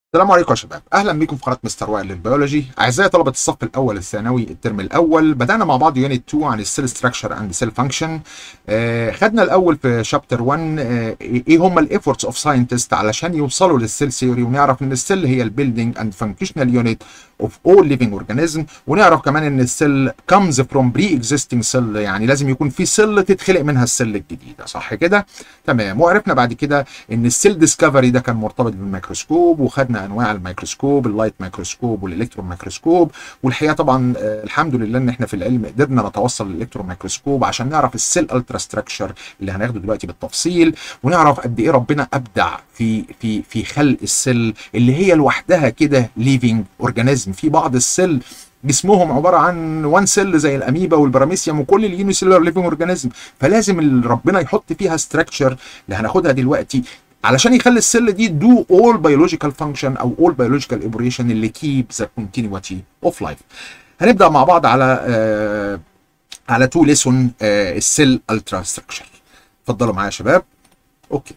السلام عليكم يا شباب اهلا بكم في قناه مستر وائل للبيولوجي اعزائي طلبه الصف الاول الثانوي الترم الاول بدانا مع بعض يونت 2 عن السيل ستراكشر اند سيل فانكشن خدنا الاول في شابتر 1 آه ايه هم الايفورتس اوف ساينتست علشان يوصلوا للسيل ثيوري ونعرف ان السيل هي البيلدينج اند فانكشنال يونت اوف اول ليفنج اورجانيزم ونعرف كمان ان السيل كمز فروم بري اكزيستنج سيل يعني لازم يكون في سيل تتخلق منها السيل الجديده صح كده تمام وعرفنا بعد كده ان السيل ديسكفري ده كان مرتبط بالميكروسكوب وخدنا انواع الميكروسكوب اللايت ميكروسكوب والالكترون ميكروسكوب والحقيقه طبعا آه الحمد لله ان احنا في العلم قدرنا نتوصل للالكترون ميكروسكوب عشان نعرف السيل الترا ستراكشر اللي هناخده دلوقتي بالتفصيل ونعرف قد ايه ربنا ابدع في في في خلق السيل اللي هي لوحدها كده ليفنج اورجانيزم في بعض السيل جسمهم عباره عن وان سيل زي الاميبا والبراميسيوم وكل اليونيسيلولار ليفنج اورجانيزم فلازم ربنا يحط فيها ستراكشر اللي هناخدها دلوقتي علشان يخلي السيل دي دو اول بيولوجيكال فانكشن او اول بيولوجيكال اوبريشن اللي كيب ذا كونتينيوتي اوف لايف هنبدا مع بعض على آه على تو ليسون آه السيل الترا ستراكشر اتفضلوا معايا يا شباب اوكي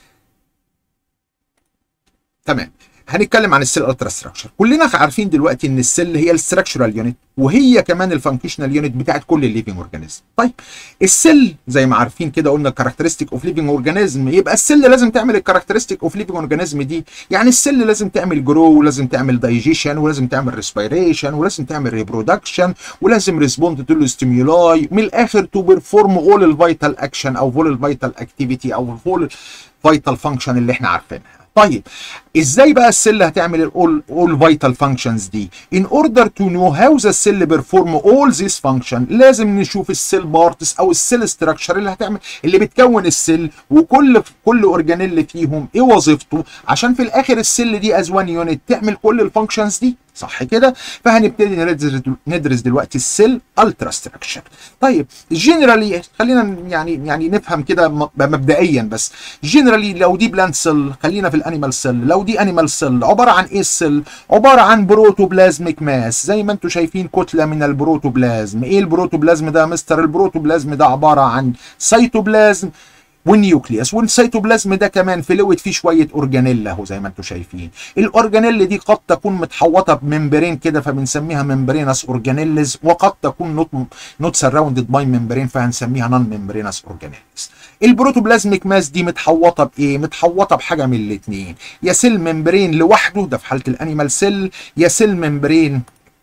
تمام هنتكلم عن السيل الترا ستراكشر كلنا عارفين دلوقتي ان السيل هي الستراكشرال يونت وهي كمان الفانكشنال يونت بتاعت كل الليفنج اورجانيزم طيب السيل زي ما عارفين كده قلنا كاركترستيك اوف ليفنج اورجانيزم يبقى السيل لازم تعمل الكاركترستيك اوف ليفنج اورجانيزم دي يعني السيل لازم تعمل جرو ولازم تعمل دايجيشن ولازم تعمل ريسبيريشن ولازم تعمل ريبرودكشن ولازم ريسبوند تو الستيمولاي من الاخر تو بيرفورم اول الفيتال اكشن او اول الفيتال اكتيفيتي او اول فيتال فانكشن اللي احنا عارفينها طيب ازاي بقى السيل هتعمل الاول اول فيتال فانكشنز دي ان اوردر تو نو هاو ذا سيل بيرفورم اول ذيس فانكشن لازم نشوف السيل بارتس او السيل ستراكشر اللي هتعمل اللي بتكون السيل وكل كل اورجانيل فيهم ايه وظيفته عشان في الاخر السيل دي از وان يونت تعمل كل الفانكشنز دي صح كده فهنبتدي ندرس ندرس دلوقتي السيل الترا ستراكشر طيب جنرالي خلينا يعني يعني نفهم كده مبدئيا بس جنرالي لو دي بلانت سيل خلينا في الانيمال سيل لو دي انيمال سيل عباره عن ايه السيل عباره عن بروتوبلازميك ماس زي ما انتم شايفين كتله من البروتوبلازم ايه البروتوبلازم ده يا مستر البروتوبلازم ده عباره عن سيتوبلازم والنيوكليوس والسيتوبلازم ده كمان فلويد فيه شويه اورجانيل اهو زي ما انتم شايفين الاورجانيل دي قد تكون متحوطه بممبرين كده فبنسميها ممبرينس اورجانيلز وقد تكون نوت نوت سراوندد باي ممبرين فهنسميها نون ممبرينس اورجانيلز البروتوبلازميك ماس دي متحوطه بايه متحوطه بحاجه من الاثنين يا سيل ممبرين لوحده ده في حاله الانيمال سيل يا سيل ممبرين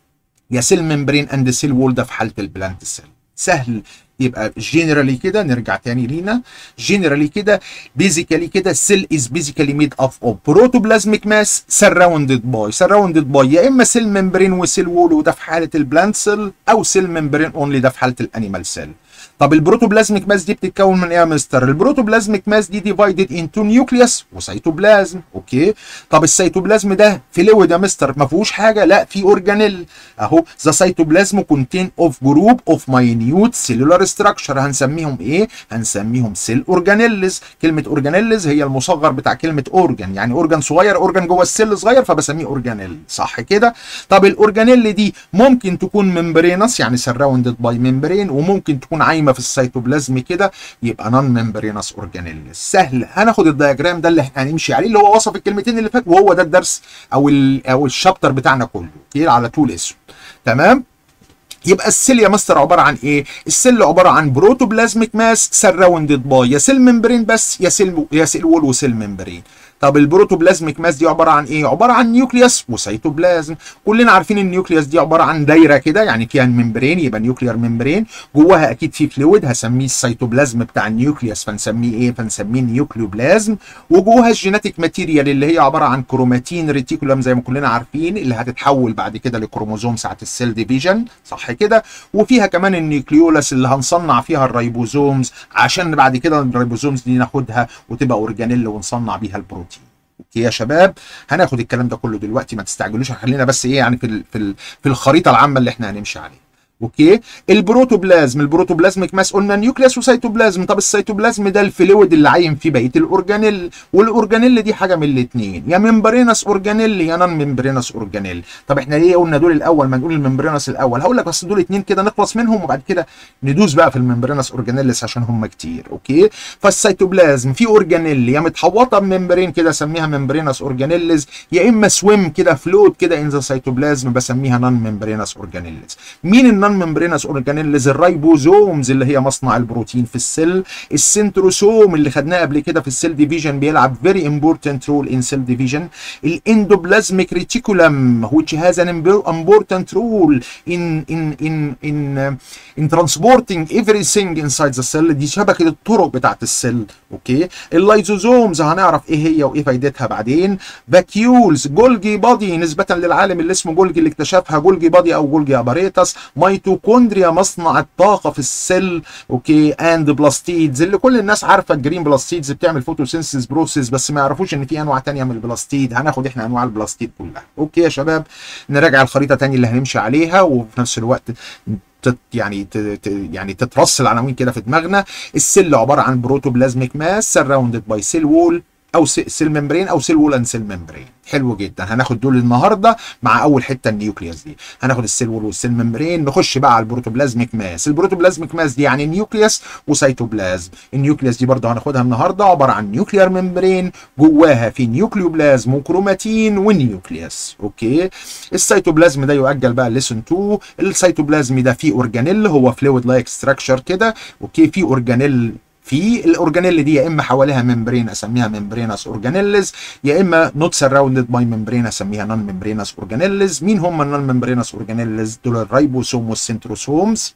يا سيل ممبرين اند سيل وول ده في حاله البلانت سيل سهل يبقى جنرالي كده نرجع تاني لينا جنرالي كده بيزيكالي كده السيل از بيزيكالي ميد اوف اوف بروتوبلازميك ماس سراوندد باي سراوندد باي يا اما سيل ممبرين وسيل وول وده في حاله البلانت سيل او سيل ممبرين اونلي ده في حاله الانيمال سيل طب البروتوبلازميك ماس دي بتتكون من ايه يا مستر البروتوبلازميك ماس دي ديفايدد انتو نيوكليوس وسيتوبلازم اوكي طب السيتوبلازم ده فلويد يا مستر ما فيهوش حاجه لا في اورجانيل اهو ذا سيتوبلازم كونتين اوف جروب اوف ماينيوت سيلولار ستراكشر هنسميهم ايه هنسميهم سيل اورجانيلز كلمه اورجانيلز هي المصغر بتاع كلمه اورجان يعني اورجان صغير اورجان جوه السيل صغير فبسميه اورجانيل صح كده طب الاورجانيل دي ممكن تكون ممبرينس يعني سراوندد باي ممبرين وممكن تكون عايمه في السيتوبلازم كده يبقى نون ممبرينس اورجانيل سهل هناخد الدياجرام ده اللي احنا هنمشي عليه اللي هو وصف الكلمتين اللي فاتوا وهو ده الدرس او او الشابتر بتاعنا كله كده على طول اسود تمام يبقى السيل يا مستر عباره عن ايه؟ السيل عباره عن بروتوبلازميك ماس سراوندد باي يا سيل ممبرين بس يا سيل يا سيل وول وسيل ممبرين. طب البروتوبلازميك ماس دي عباره عن ايه؟ عباره عن نيوكليوس وسيتوبلازم، كلنا عارفين النيوكليوس دي عباره عن دايره كده يعني فيها ممبرين يبقى نيوكليير ممبرين، جواها اكيد في فلويد هسميه السيتوبلازم بتاع النيوكليوس فنسميه ايه؟ فنسميه نيوكليوبلازم، وجواها الجيناتيك ماتيريال اللي هي عباره عن كروماتين ريتيكولم زي ما كلنا عارفين اللي هتتحول بعد كده لكروموزوم ساعه السيل ديفيجن، صح كده؟ وفيها كمان النيوكليولاس اللي هنصنع فيها الريبوزومز عشان بعد كده الريبوزومز دي ناخدها وتبقى اورجانيل ونصنع بيها البروتين. اوكي يا شباب هناخد الكلام ده كله دلوقتي ما تستعجلوش خلينا بس ايه يعني في ال في ال في الخريطه العامه اللي احنا هنمشي عليها اوكي البروتوبلازم البروتوبلازميك ماس قلنا نيوكليوس وسيتوبلازم طب السيتوبلازم ده الفلويد اللي عايم فيه بقيه الاورجانيل والاورجانيل دي حاجه من الاثنين يا ممبرينس اورجانيل يا نون ممبرينس اورجانيل طب احنا ليه قلنا دول الاول ما نقول الممبرينس الاول هقول لك بس دول اثنين كده نخلص منهم وبعد كده ندوس بقى في الممبرينس اورجانيلس عشان هم كتير اوكي فالسيتوبلازم في اورجانيل يا متحوطه بممبرين كده اسميها ممبرينس اورجانيلز يا اما سويم كده فلوت كده ان ذا سيتوبلازم بسميها نون ممبرينس اورجانيلز مين النون ممبرينس اورجانيلز الرايبوزومز اللي هي مصنع البروتين في السيل السنتروسوم اللي خدناه قبل كده في السيل ديفيجن بيلعب فيري امبورتنت رول ان سيل ديفيجن الاندوبلازميك ريتيكولم which has an important role in in in in uh, in transporting everything inside the cell دي شبكه الطرق بتاعت السيل اوكي اللايزوزومز هنعرف ايه هي وايه فايدتها بعدين فاكيولز جولجي بادي نسبه للعالم اللي اسمه جولجي اللي اكتشفها جولجي بادي او جولجي اباريتس ميتوكوندريا مصنع الطاقه في السيل اوكي اند بلاستيدز اللي كل الناس عارفه الجرين بلاستيدز بتعمل فوتوسينثيز بروسيس بس ما يعرفوش ان في انواع تانية من البلاستيد هناخد احنا انواع البلاستيد كلها اوكي يا شباب نراجع الخريطه تاني اللي هنمشي عليها وفي نفس الوقت تت يعني تت يعني تترص العناوين كده في دماغنا السيل عباره عن بروتوبلازميك ماس سراوندد باي سيل وول او سيل ممبرين او سيل وول اند سيل ممبرين حلو جدا هناخد دول النهارده مع اول حته النيوكليوس دي هناخد السيل وول والسيل ممبرين نخش بقى على البروتوبلازميك ماس البروتوبلازميك ماس دي يعني نيوكليوس وسيتوبلازم النيوكليوس دي برضه هناخدها النهارده عباره عن نيوكليار ممبرين جواها في نيوكليوبلازم وكروماتين ونيوكليوس اوكي السيتوبلازم ده يؤجل بقى ليسون 2 السيتوبلازم ده فيه اورجانيل هو فلويد لايك ستراكشر كده اوكي فيه اورجانيل في الاورجانيل دي يا اما حواليها ممبرين اسميها ممبرينس اورجانيلز يا اما نوت سراوندد باي ممبرين اسميها نون ممبرينس اورجانيلز مين هم النون ممبرينس اورجانيلز دول الرايبوسوم والسنتروسومز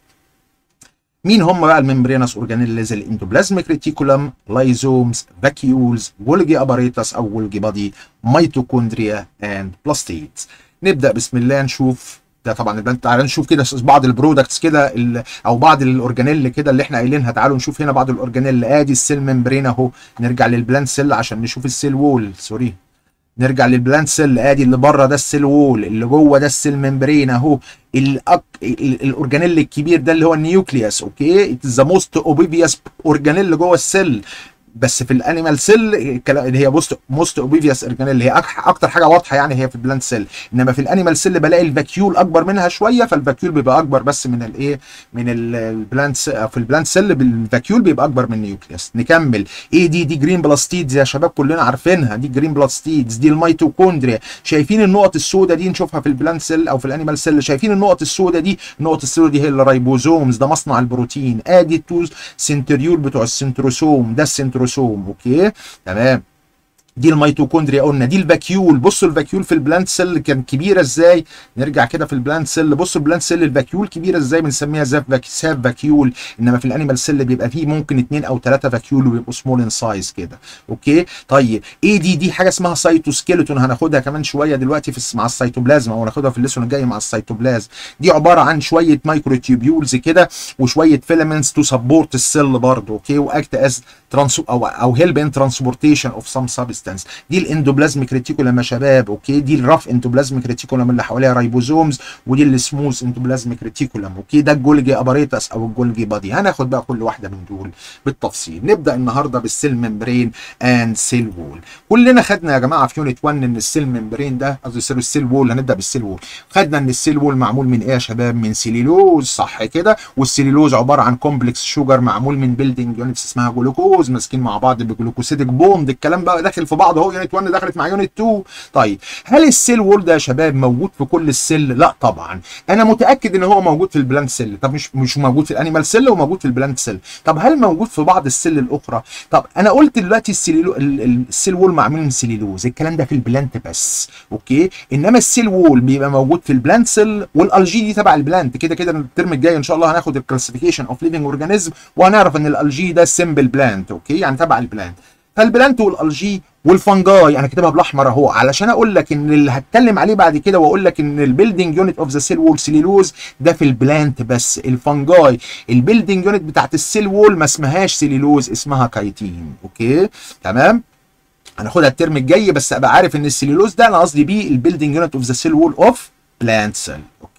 مين هم بقى الممبرينس اورجانيلز الاندوبلازميك ريتيكولم لايزومز فاكيولز وولجي اباريتس او وولجي بادي ميتوكوندريا اند بلاستيدز نبدا بسم الله نشوف ده طبعا البلانت تعالى نشوف كده بعض البرودكتس كده او بعض الاورجانيل كده اللي احنا قايلينها تعالوا نشوف هنا بعض الاورجانيل ادي السيل ممبرين اهو نرجع للبلانت سيل عشان نشوف السيل وول سوري نرجع للبلانت سيل ادي اللي بره ده السيل وول اللي جوه ده السيل ممبرين اهو الأك... الاورجانيل الكبير ده اللي هو النيوكليوس اوكي ذا موست اوبيفيوس اورجانيل جوه السيل بس في الانيمال سيل اللي هي موست موست اوبيفيوس اورجانيل اللي هي اكتر حاجه واضحه يعني هي في البلانت سيل انما في الانيمال سيل بلاقي الفاكيول اكبر منها شويه فالفاكيول بيبقى اكبر بس من الايه من البلانت في البلانت سيل الفاكيول بيبقى اكبر من النيوكليوس نكمل ايه دي دي جرين بلاستيدز يا شباب كلنا عارفينها دي جرين بلاستيدز دي الميتوكوندريا شايفين النقط السوداء دي نشوفها في البلانت سيل او في الانيمال سيل شايفين النقط السوداء دي النقط السوداء دي هي الرايبوزومز ده مصنع البروتين ادي التو سنتريول بتوع السنتروسوم ده السنتروسوم اوكي تمام دي الميتوكوندريا قلنا دي الفاكيول بصوا الفاكيول في البلانت سيل كان كبيره ازاي نرجع كده في البلانت سيل بصوا البلانت سيل الفاكيول كبيره ازاي بنسميها زاف فاك ساف فاكيول انما في الانيمال سيل بيبقى فيه ممكن اثنين او ثلاثه فاكيول وبيبقوا سمول ان سايز كده اوكي طيب ايه دي دي حاجه اسمها سايتوسكيلتون هناخدها كمان شويه دلوقتي في مع السيتوبلازم او هناخدها في الليسون الجاي مع السيتوبلازم دي عباره عن شويه مايكروتيوبيولز كده وشويه فيلامنتس تو سبورت السيل برضه اوكي واكت از ترانس او او هيلب ان ترانسبورتيشن اوف سم سبستانس دي الاندوبلازميك ريتيكولم يا شباب اوكي دي الرف اندوبلازميك ريتيكولم اللي حواليها رايبوزومز ودي السموث اندوبلازميك ريتيكولم اوكي ده الجولجي اباريتس او الجولجي بادي هناخد بقى كل واحده من دول بالتفصيل نبدا النهارده بالسيل ممبرين اند سيل وول كلنا خدنا يا جماعه في يونت 1 ان السيل ممبرين ده قصدي السيل وول هنبدا بالسيل وول خدنا ان السيل وول معمول من ايه يا شباب من سيليلوز صح كده والسيليلوز عباره عن كومبلكس شوجر معمول من بيلدينج يونتس اسمها جلوكوز ماسكين مع بعض بجلوكوسيدك بوند الكلام بقى داخل في بعض اهو يونت 1 دخلت مع يونت 2 طيب هل السيل وول ده يا شباب موجود في كل السيل لا طبعا انا متاكد ان هو موجود في البلانت سيل طب مش مش موجود في الانيمال سيل وموجود في البلانت سيل طب هل موجود في بعض السيل الاخرى طب انا قلت دلوقتي السيليلو السيل وول معمول من سيليلوز الكلام ده في البلانت بس اوكي انما السيل وول بيبقى موجود في البلانت سيل والالجي دي تبع البلانت كده كده الترم الجاي ان شاء الله هناخد الكلاسيفيكيشن اوف ليفنج اورجانيزم وهنعرف ان الالجي ده سيمبل بلانت اوكي يعني تبع البلانت فالبلانت والالجي والفنجاي انا كاتبها بالاحمر اهو علشان اقول لك ان اللي هتكلم عليه بعد كده واقول لك ان البيلدنج يونت اوف ذا سيل وول سيليلوز ده في البلانت بس الفنجاي البيلدنج يونت بتاعت السيل وول ما اسمهاش سيليلوز اسمها كايتين اوكي تمام هناخدها الترم الجاي بس ابقى عارف ان السيليلوز ده انا قصدي بيه البيلدنج يونت اوف ذا سيل وول اوف بلانت سيل اوكي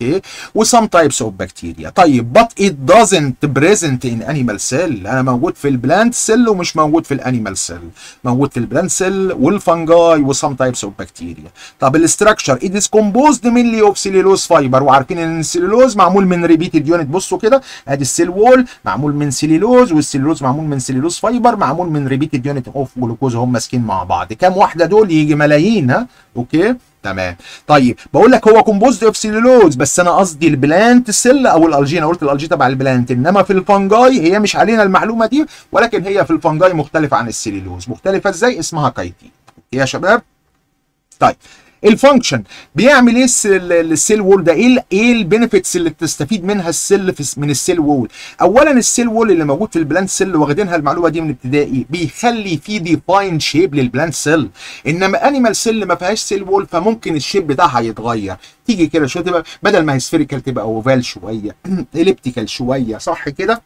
اوكي وسام تايبس اوف بكتيريا طيب but it doesn't present in animal cell انا موجود في البلانت سيل ومش موجود في الانيمال سيل موجود في البلانت سيل والفنجاي وسام تايبس اوف بكتيريا طب الاستراكشر it is composed mainly of cellulose fiber وعارفين ان السيلولوز معمول من ريبيتد يونت بصوا كده ادي السيل وول معمول من سيلولوز والسيلولوز معمول من سيلولوز فايبر معمول من ريبيتد يونت اوف جلوكوز هم ماسكين مع بعض كام واحده دول يجي ملايين ها اوكي تمام طيب بقول لك هو كومبوزد اوف سيلولوز بس انا قصدي البلانت سيل او الالجي انا قلت الالجي تبع البلانت انما في الفنجاي هي مش علينا المعلومه دي ولكن هي في الفنجاي مختلفه عن السيلولوز مختلفه ازاي اسمها كايتين يا شباب طيب الفانكشن بيعمل ايه السيل وول ده ايه ايه البينيفيتس اللي بتستفيد منها السيل في من السيل وول اولا السيل وول اللي موجود في البلانت سيل واخدينها المعلومه دي من ابتدائي بيخلي في ديفاين شيب للبلانت سيل انما انيمال سيل ما فيهاش سيل وول فممكن الشيب بتاعها يتغير تيجي كده شويه تبقى بدل ما هي سفيريكال تبقى اوفال شويه اليبتيكال شويه صح كده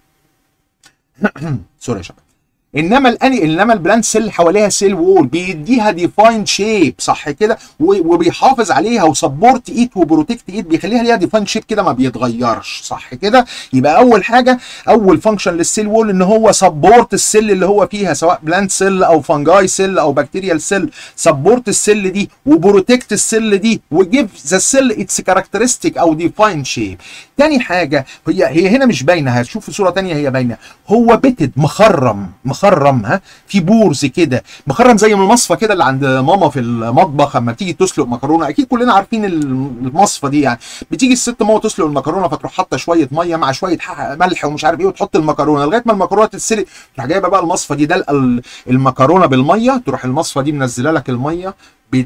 سوري يا شباب انما الاني انما البلانت سيل حواليها سيل وول بيديها ديفايند شيب صح كده وبيحافظ عليها وسبورت ايت وبروتكت ايت بيخليها ليها ديفايند شيب كده ما بيتغيرش صح كده يبقى اول حاجه اول فانكشن للسيل وول ان هو سبورت السيل اللي هو فيها سواء بلانت سيل او فانجاي سيل او بكتيريال سيل سبورت السيل دي وبروتكت السيل دي وجيف ذا سيل اتس كاركترستيك او ديفايند شيب تاني حاجه هي هي هنا مش باينه هتشوف في صوره تانية هي باينه هو بيتد مخرم مخرم ها في بورز كده مخرم زي المصفى كده اللي عند ماما في المطبخ اما تيجي تسلق مكرونه اكيد كلنا عارفين المصفى دي يعني بتيجي الست ماما تسلق المكرونه فتروح حاطه شويه ميه مع شويه ملح ومش عارف ايه وتحط المكرونه لغايه ما المكرونه تتسلق تروح جايبه بقى المصفى دي دلقه المكرونه بالميه تروح المصفى دي منزله لك الميه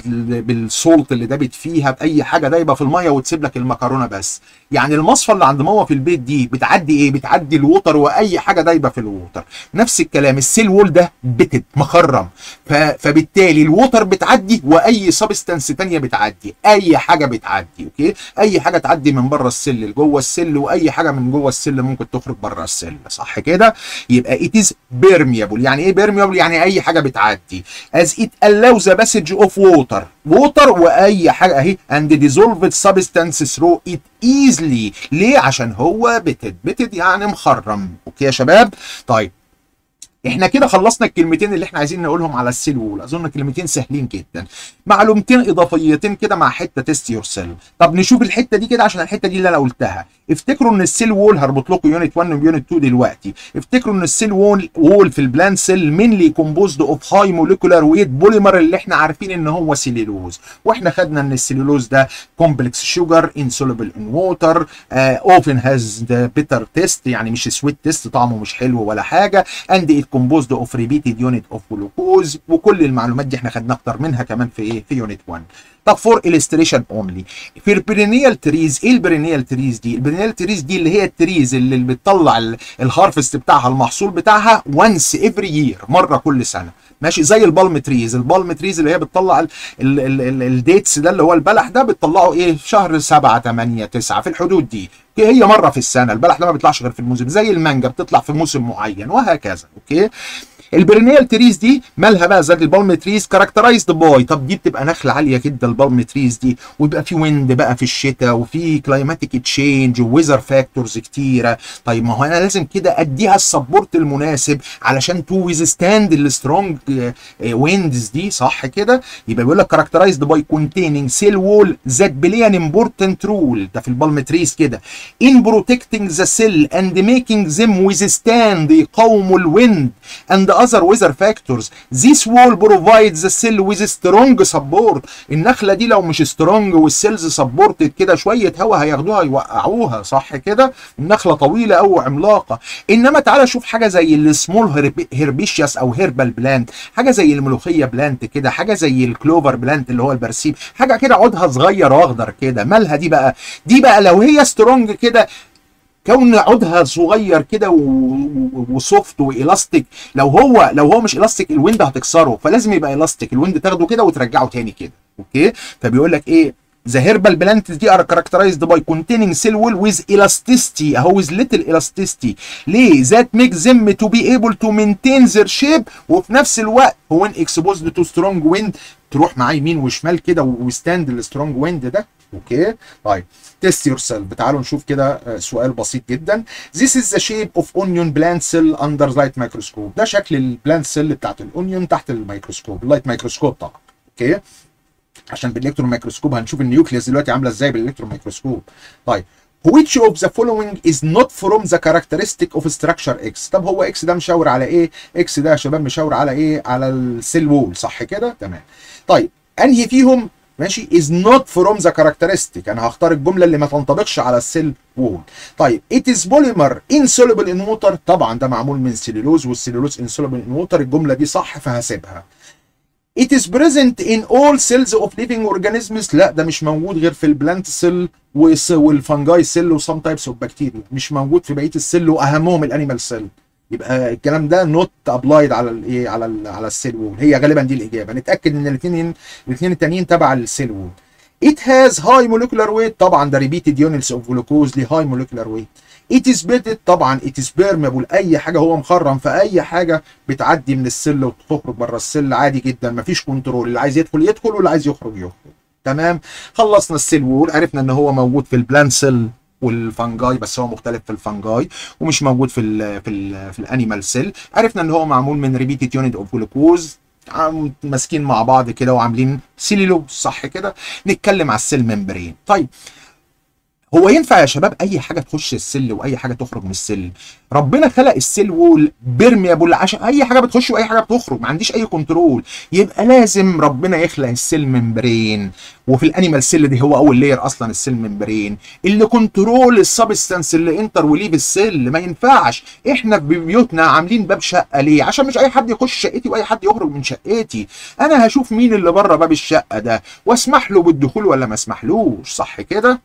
بالسولت اللي دابت فيها باي حاجه دايبه في الميه وتسيب لك المكرونه بس يعني المصفى اللي عند ماما في البيت دي بتعدي ايه بتعدي الووتر واي حاجه دايبه في الووتر نفس الكلام السيل وول ده بتت مخرم ف... فبالتالي الووتر بتعدي واي سبستانس تانية بتعدي اي حاجه بتعدي اوكي اي حاجه تعدي من بره السل لجوه السل واي حاجه من جوه السل ممكن تخرج بره السل صح كده يبقى it is permeable يعني ايه permeable يعني اي حاجه بتعدي as it allows the passage of water water واي حاجه اهي and dissolved substance through it easily ليه عشان هو بتد بتد يعني مخرم اوكي يا شباب طيب احنا كده خلصنا الكلمتين اللي احنا عايزين نقولهم على السيل وول اظن كلمتين سهلين جدا معلومتين اضافيتين كده مع حته تيست يور سيل طب نشوف الحته دي كده عشان الحته دي اللي انا قلتها افتكروا ان السيل وول هربط لكم يونت 1 ويونت 2 دلوقتي افتكروا ان السيل وول وول في البلانت سيل مينلي كومبوزد اوف هاي موليكولار ويت بوليمر اللي احنا عارفين ان هو سيلولوز واحنا خدنا ان السيلولوز ده كومبلكس شوجر انسولبل ان ووتر اوفن هاز ذا بيتر تيست يعني مش سويت تيست طعمه مش حلو ولا حاجه اند ات كومبوزد اوف ريبيتد يونت اوف جلوكوز وكل المعلومات دي احنا خدنا اكتر منها كمان في ايه في يونت 1 طب فور illustration اونلي في البرينيال تريز ايه البرينيال تريز دي البرينيال تريز دي اللي هي التريز اللي بتطلع الهارفست بتاعها المحصول بتاعها وانس افري يير مره كل سنه ماشي زي البالم تريز البالم تريز اللي هي بتطلع الديتس ده اللي هو البلح ده بتطلعه ايه في شهر 7 8 9 في الحدود دي هي مره في السنه البلح ده ما بيطلعش غير في الموسم زي المانجا بتطلع في موسم معين وهكذا اوكي البرينيال تريز دي مالها بقى زي البالم تريز كاركترايزد باي طب دي بتبقى نخله عاليه جدا البالم تريز دي ويبقى في ويند بقى في الشتاء وفي كلايماتيك تشينج وويذر فاكتورز كتيره طيب ما هو انا لازم كده اديها السبورت المناسب علشان تو ويزستاند السترونج ويندز دي صح كده يبقى بيقول لك كاركترايزد باي كونتيننج سيل وول ذات بلاي ان امبورتنت رول ده في البالم تريز كده in protecting the cell and making them withstand يقاوموا الويند and other weather factors this wall provides the cell with strong support النخله دي لو مش سترونج والسيلز سبورتد كده شويه هوا هياخدوها يوقعوها صح كده النخله طويله او عملاقه انما تعالى شوف حاجه زي السمول هيربيشياس او هيربال بلانت حاجه زي الملوخيه بلانت كده حاجه زي الكلوفر بلانت اللي هو البرسيم حاجه كده عودها صغير واخضر كده مالها دي بقى دي بقى لو هي سترونج كده كون عودها صغير كده وسوفت والاستيك لو هو لو هو مش الاستيك الويند هتكسره فلازم يبقى الاستيك الويند تاخده كده وترجعه تاني كده اوكي فبيقول لك ايه The herbal plants دي are characterized by containing cell wall with elasticity اهو with little elasticity ليه؟ that makes them to be able to maintain their shape وفي نفس الوقت when exposed to strong wind تروح معاه يمين وشمال كده وستاند السترونج ويند ده اوكي طيب تيست يور سيلف تعالوا نشوف كده سؤال بسيط جدا This is the shape of onion plant cell under light microscope ده شكل البلانت سيل بتاعت الاونيون تحت الميكروسكوب اللايت ميكروسكوب طبعا اوكي عشان بالالكترون ميكروسكوب هنشوف النيوكليوس دلوقتي عامله ازاي بالالكترون ميكروسكوب طيب which of the following is not from the characteristic of structure X طب هو X ده مشاور على ايه X ده يا شباب مشاور على ايه على السيل وول صح كده تمام طيب انهي فيهم ماشي is not from the characteristic انا هختار الجمله اللي ما تنطبقش على السيل وول طيب it is polymer insoluble in water طبعا ده معمول من سيلولوز والسيلولوز insoluble in water الجمله دي صح فهسيبها It is present in all cells of living organisms لا ده مش موجود غير في البلانت سيل والفنجاي سيل وسام تايبس اوف بكتيريا مش موجود في بقيه السيل واهمهم الانيمال سيل يبقى الكلام ده نوت ابلايد على الايه على ال على السيل وول هي غالبا دي الاجابه نتاكد ان الاثنين الاثنين التانيين تبع السيل وول It has high molecular weight طبعا ده repeated units of glucose ليه high molecular weight It is bedded طبعا it is permeable اي حاجه هو مخرم في اي حاجه بتعدي من السل وتخرج بره السل عادي جدا مفيش كنترول اللي عايز يدخل يدخل واللي عايز يخرج يخرج تمام خلصنا السيل وول عرفنا ان هو موجود في البلان سيل والفنجاي بس هو مختلف في الفنجاي ومش موجود في ال في ال في الانيمال سيل عرفنا ان هو معمول من ريبيتد يونت اوف جلوكوز ماسكين مع بعض كده وعاملين سيلولوز صح كده نتكلم على السيل ممبرين طيب هو ينفع يا شباب اي حاجه تخش السل واي حاجه تخرج من السل ربنا خلق السل وول بيرميابل عشان اي حاجه بتخش واي حاجه بتخرج ما عنديش اي كنترول يبقى لازم ربنا يخلق السيل ممبرين وفي الانيمال سيل دي هو اول لاير اصلا السيل ممبرين اللي كنترول السبستانس اللي انتر وليف السيل ما ينفعش احنا في بيوتنا عاملين باب شقه ليه عشان مش اي حد يخش شقتي واي حد يخرج من شقتي انا هشوف مين اللي بره باب الشقه ده واسمح له بالدخول ولا ما اسمحلوش صح كده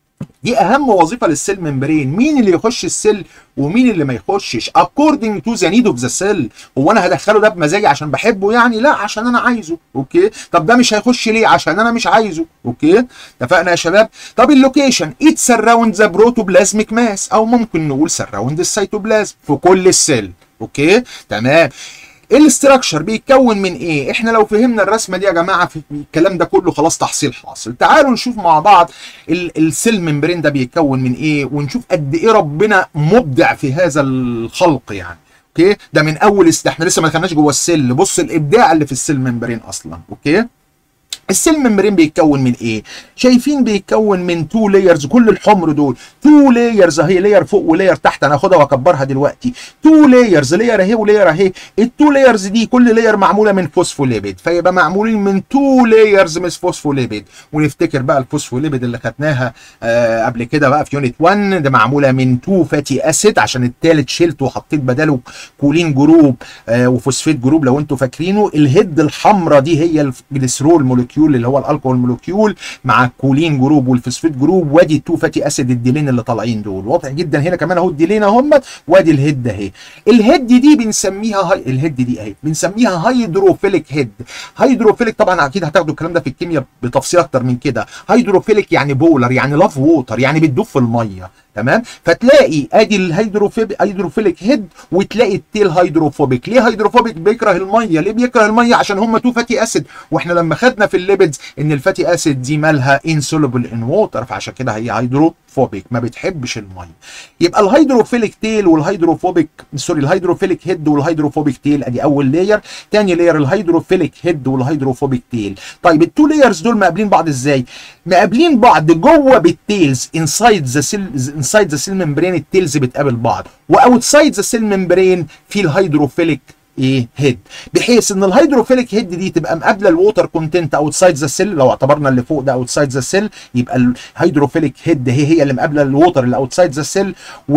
دي اهم وظيفه للسيل ممبرين مين اللي يخش السيل ومين اللي ما يخشش according to the need of the cell هو انا هدخله ده بمزاجي عشان بحبه يعني لا عشان انا عايزه اوكي طب ده مش هيخش ليه عشان انا مش عايزه اوكي اتفقنا يا شباب طب اللوكيشن it surrounds the protoplasmic mass او ممكن نقول surround السيتوبلازم في كل السيل اوكي تمام الاستراكشر بيتكون من ايه احنا لو فهمنا الرسمه دي يا جماعه في الكلام ده كله خلاص تحصيل حاصل تعالوا نشوف مع بعض السيل ممبرين ده بيتكون من ايه ونشوف قد ايه ربنا مبدع في هذا الخلق يعني اوكي ده من اول است... احنا لسه ما دخلناش جوه السيل بص الابداع اللي في السيل ممبرين اصلا اوكي السيل ممبرين بيتكون من ايه؟ شايفين بيتكون من تو لايرز كل الحمر دول تو لايرز اهي لاير فوق ولاير تحت انا هاخدها واكبرها دلوقتي تو لايرز لاير اهي ولاير اهي التو لايرز دي كل لاير معموله من فوسفوليبيد فيبقى معمولين من تو لايرز من فوسفوليبيد ونفتكر بقى الفوسفوليبيد اللي خدناها آه قبل كده بقى في يونت 1 ده معموله من تو فاتي اسيد عشان التالت شلته وحطيت بداله كولين جروب آه وفوسفيت جروب لو انتوا فاكرينه الهيد الحمراء دي هي الجليسرول مولكيول اللي هو الالكول مولكيول مع الكولين جروب والفوسفيت جروب وادي التو فاتي اسيد الديلين اللي طالعين دول واضح جدا هنا كمان اهو الديلين اهم وادي الهيد اهي الهيد دي بنسميها هاي الهيد دي اهي بنسميها هيدروفيليك هيد هيدروفيليك طبعا اكيد هتاخدوا الكلام ده في الكيمياء بتفصيل اكتر من كده هيدروفيليك يعني بولر يعني لاف ووتر يعني بتدوب في الميه تمام فتلاقي ادي الهيدروفيليك هيد وتلاقي التيل هيدروفوبيك ليه هيدروفوبيك بيكره الميه ليه بيكره الميه عشان هم تو فاتي اسيد واحنا لما خدنا في الليبيدز ان الفاتي اسيد دي مالها انسولوبل ان ووتر فعشان كده هي هيدروفوبيك ما بتحبش الميه يبقى الهيدروفيليك تيل والهيدروفوبيك سوري الهيدروفيليك هيد والهيدروفوبيك تيل ادي اول لاير تاني لاير الهيدروفيليك هيد والهيدروفوبيك تيل طيب التو لايرز دول مقابلين بعض ازاي مقابلين بعض جوه بالتيلز انسايد ذا سيل انسايد ذا سيل ممبرين التيلز بتقابل بعض واوتسايد ذا سيل ممبرين في الهيدروفيليك ايه هيد بحيث ان الهيدروفيليك هيد دي تبقى مقابله الووتر كونتنت اوتسايد ذا سيل لو اعتبرنا اللي فوق ده اوتسايد ذا سيل يبقى الهيدروفيليك هيد هي هي اللي مقابله الووتر اللي اوتسايد ذا سيل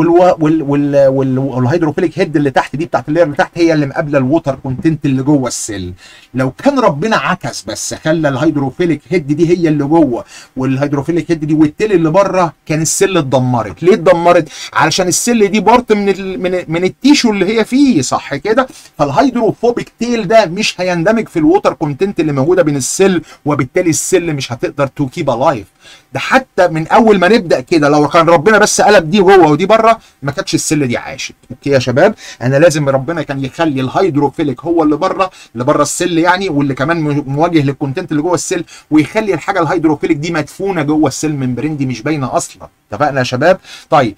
والهيدروفيليك هيد اللي تحت دي بتاعت اللير اللي تحت هي اللي مقابله الووتر كونتنت اللي جوه السيل لو كان ربنا عكس بس خلى الهيدروفيليك هيد دي هي اللي جوه والهيدروفيليك هيد دي والتيل اللي بره كان السيل اتدمرت ليه اتدمرت علشان السيل دي بارت من ال من, من التيشو اللي هي فيه صح كده فالهيدروفوبيك تيل ده مش هيندمج في الووتر كونتنت اللي موجوده بين السيل وبالتالي السيل مش هتقدر تو كيب الايف ده حتى من اول ما نبدا كده لو كان ربنا بس قلب دي جوه ودي بره ما كانتش السيل دي عاشت اوكي يا شباب انا لازم ربنا كان يخلي الهيدروفيليك هو اللي بره اللي بره السيل يعني واللي كمان مواجه للكونتنت اللي جوه السيل ويخلي الحاجه الهيدروفيليك دي مدفونه جوه السيل ممبرين دي مش باينه اصلا اتفقنا يا شباب طيب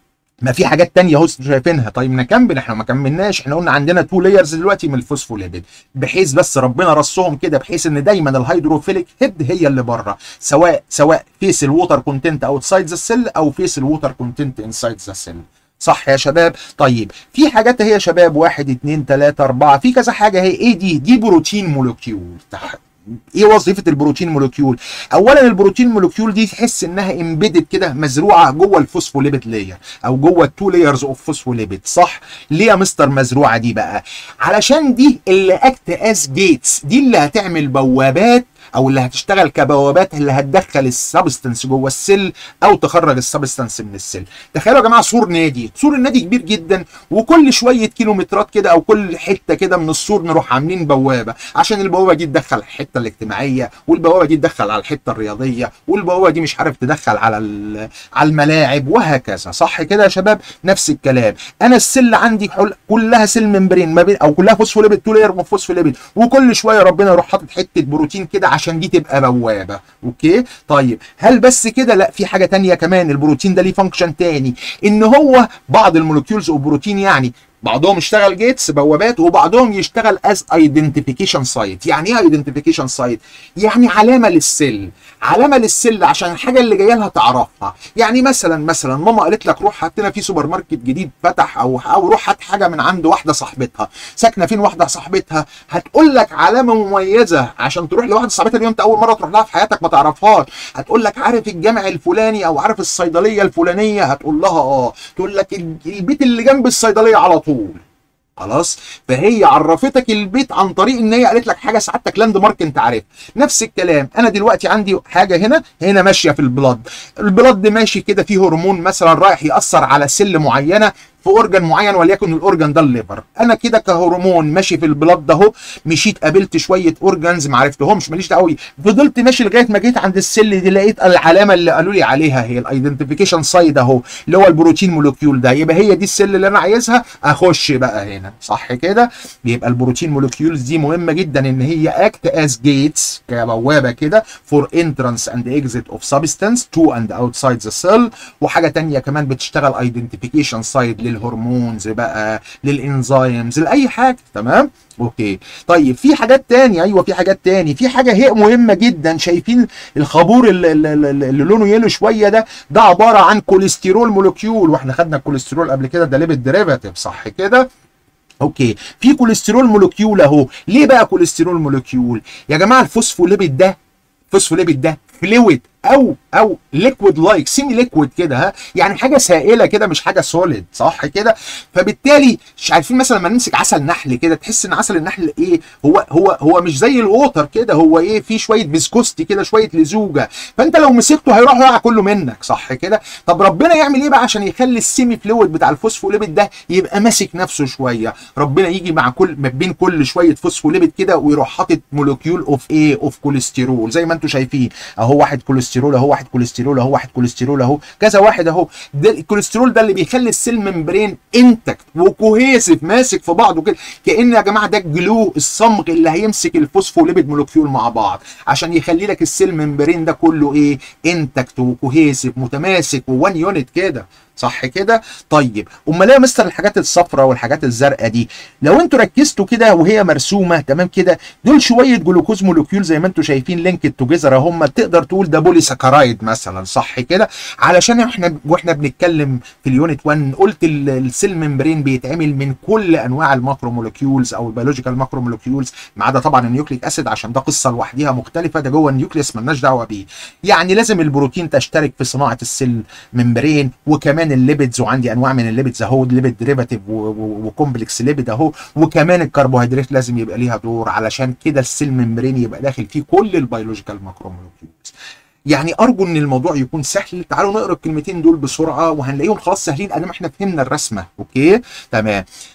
ما في حاجات تانية اهو شايفينها طيب نكمل احنا ما كملناش احنا قلنا عندنا تو لايرز دلوقتي من الفوسفوليبيد بحيث بس ربنا رصهم كده بحيث ان دايما الهيدروفيليك هيد هي اللي بره سواء سواء فيس الووتر كونتنت اوتسايد ذا سيل او فيس الووتر كونتنت انسايد ذا سيل صح يا شباب طيب في حاجات اهي يا شباب واحد اتنين تلاتة اربعة في كذا حاجة اهي ايه دي دي بروتين مولكيول تحت ايه وظيفه البروتين مولكيول اولا البروتين مولكيول دي تحس انها امبيدد كده مزروعه جوه الفوسفوليبيد لاير او جوه التو لايرز اوف فوسفوليبيد صح ليه يا مستر مزروعه دي بقى علشان دي اللي اكت از جيتس دي اللي هتعمل بوابات او اللي هتشتغل كبوابات اللي هتدخل السبستنس جوه السيل او تخرج السبستنس من السيل تخيلوا يا جماعه سور نادي سور النادي كبير جدا وكل شويه كيلومترات كده او كل حته كده من السور نروح عاملين بوابه عشان البوابه دي تدخل الحته الاجتماعيه والبوابه دي تدخل على الحته الرياضيه والبوابه دي مش عارف تدخل على على الملاعب وهكذا صح كده يا شباب نفس الكلام انا السيل عندي كلها سيل ممبرين ما بين او كلها فوسفوليبيد تو لاير من فوسفوليبيد وكل شويه ربنا يروح حاطط حته بروتين كده عشان دي تبقى بوابه اوكي طيب هل بس كده لا في حاجه تانية كمان البروتين ده ليه فانكشن تاني ان هو بعض المولكيولز او بروتين يعني بعضهم يشتغل جيتس بوابات وبعضهم يشتغل از ايدنتيفيكيشن سايت يعني ايه ايدنتيفيكيشن سايت يعني علامه للسيل علامه للسيل عشان الحاجه اللي جايه لها تعرفها يعني مثلا مثلا ماما قالت لك روح هات لنا في سوبر ماركت جديد فتح او او روح هات حاجه من عند واحده صاحبتها ساكنه فين واحده صاحبتها هتقول لك علامه مميزه عشان تروح لواحده صاحبتها اليوم انت اول مره تروح لها في حياتك ما تعرفهاش هتقول لك عارف الجامع الفلاني او عارف الصيدليه الفلانيه هتقول لها اه تقول لك البيت اللي جنب الصيدليه على طول طول خلاص فهي عرفتك البيت عن طريق ان هي قالت لك حاجه سعادتك لاند مارك انت عارفها نفس الكلام انا دلوقتي عندي حاجه هنا هنا ماشيه في البلاد البلاد ماشي كده فيه هرمون مثلا رايح ياثر على سل معينه في اورجان معين وليكن الاورجان ده الليفر انا كده كهرمون ماشي في البلاد ده اهو مشيت قابلت شويه اورجانز ما عرفتهمش ماليش دعوه فضلت ماشي لغايه ما جيت عند السل دي لقيت العلامه اللي قالوا لي عليها هي الايدنتيفيكيشن سايد اهو اللي هو البروتين مولكيول ده يبقى هي دي السل اللي انا عايزها اخش بقى هنا صح كده يبقى البروتين مولكيولز دي مهمه جدا ان هي اكت از جيتس كبوابه كده فور انترانس اند اكزيت اوف سبستانس تو اند اوتسايد ذا سيل وحاجه ثانيه كمان بتشتغل ايدنتيفيكيشن سايد للهرمونز بقى للانزيمز لاي حاجه تمام اوكي طيب في حاجات تاني ايوه في حاجات تاني في حاجه هي مهمه جدا شايفين الخابور اللي, اللي لونه يلو شويه ده ده عباره عن كوليسترول مولكيول واحنا خدنا الكوليسترول قبل كده ده ليبيد ديريفاتيف صح كده اوكي في كوليسترول مولكيول اهو ليه بقى كوليسترول مولكيول يا جماعه الفوسفوليبيد ده الفوسفوليبيد ده فلويد او او ليكويد لايك سيمي ليكويد كده ها يعني حاجه سائله كده مش حاجه سوليد صح كده فبالتالي مش عارفين مثلا لما نمسك عسل نحل كده تحس ان عسل النحل ايه هو هو هو مش زي الووتر كده هو ايه فيه شويه فيسكوستي كده شويه لزوجه فانت لو مسكته هيروح يقع كله منك صح كده طب ربنا يعمل ايه بقى عشان يخلي السيمي فلويد بتاع الفوسفوليبيد ده يبقى ماسك نفسه شويه ربنا يجي مع كل ما بين كل شويه فوسفوليبيد كده ويروح حاطط مولكيول اوف ايه اوف كوليسترول زي ما انتم شايفين اهو واحد كوليسترول اهو واحد كوليسترول اهو واحد كوليسترول اهو كذا واحد اهو ده الكوليسترول ده اللي بيخلي السيل ممبرين انتكت وكوهيسيف ماسك في بعضه كده كان يا جماعه ده الجلو الصمغ اللي هيمسك الفوسفوليبيد مولكيول مع بعض عشان يخلي لك السيل ممبرين ده كله ايه انتكت وكوهيسيف متماسك ووان يونت كده صح كده طيب امال ايه يا مستر الحاجات الصفراء والحاجات الزرقاء دي لو انتوا ركزتوا كده وهي مرسومه تمام كده دول شويه جلوكوز مولكيول زي ما انتوا شايفين لينك توجذر هم تقدر تقول ده بولي ساكرايد مثلا صح كده علشان احنا واحنا بنتكلم في اليونت 1 قلت السيل ممبرين بيتعمل من كل انواع الماكرو مولكيولز او البيولوجيكال ماكرو مولكيولز ما عدا طبعا النيوكليك اسيد عشان ده قصه لوحديها مختلفه ده جوه النيوكليس مالناش دعوه بيه يعني لازم البروتين تشترك في صناعه السيل ممبرين وكمان كمان الليبيدز وعندي انواع من الليبيدز اهو ليبيد ديريفاتيف وكومبلكس ليبيد اهو وكمان الكربوهيدرات لازم يبقى ليها دور علشان كده السيل ممبرين يبقى داخل فيه كل البيولوجيكال ماكرومولكيولز يعني ارجو ان الموضوع يكون سهل تعالوا نقرا الكلمتين دول بسرعه وهنلاقيهم خلاص سهلين ادام احنا فهمنا الرسمه اوكي تمام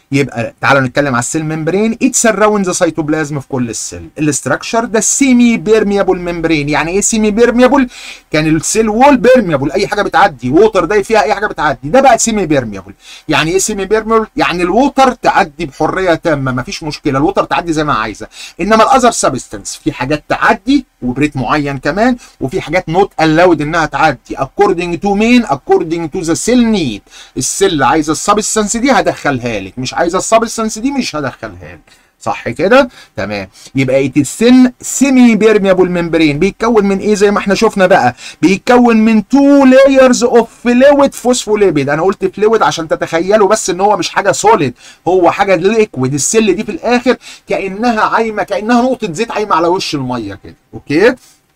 يبقى تعالوا نتكلم على السيل ممبرين ات سراوند ذا سيتوبلازم في كل السيل الاستراكشر ده السيمي بيرميبل ممبرين يعني ايه سيمي بيرميبل كان السيل وول بيرميبل اي حاجه بتعدي ووتر ده فيها اي حاجه بتعدي ده بقى سيمي بيرميبل يعني ايه سيمي بيرميبل يعني الووتر تعدي بحريه تامه مفيش مشكله الووتر تعدي زي ما عايزه انما الاذر سبستنس في حاجات تعدي وبريت معين كمان وفي حاجات نوت الاود انها تعدي according to مين according to the cell need السيل عايزه السبستنس دي هدخلها لك مش عايزه السبستنس دي مش هدخلها لك صح كده تمام يبقى السن سيمي بيرميبل ممبرين بيتكون من ايه زي ما احنا شفنا بقى بيتكون من تو لايرز اوف فلويد فوسفوليبيد انا قلت فلويد عشان تتخيلوا بس ان هو مش حاجه سوليد هو حاجه ليكويد السل دي في الاخر كانها عايمه كانها نقطه زيت عايمه على وش الميه كده اوكي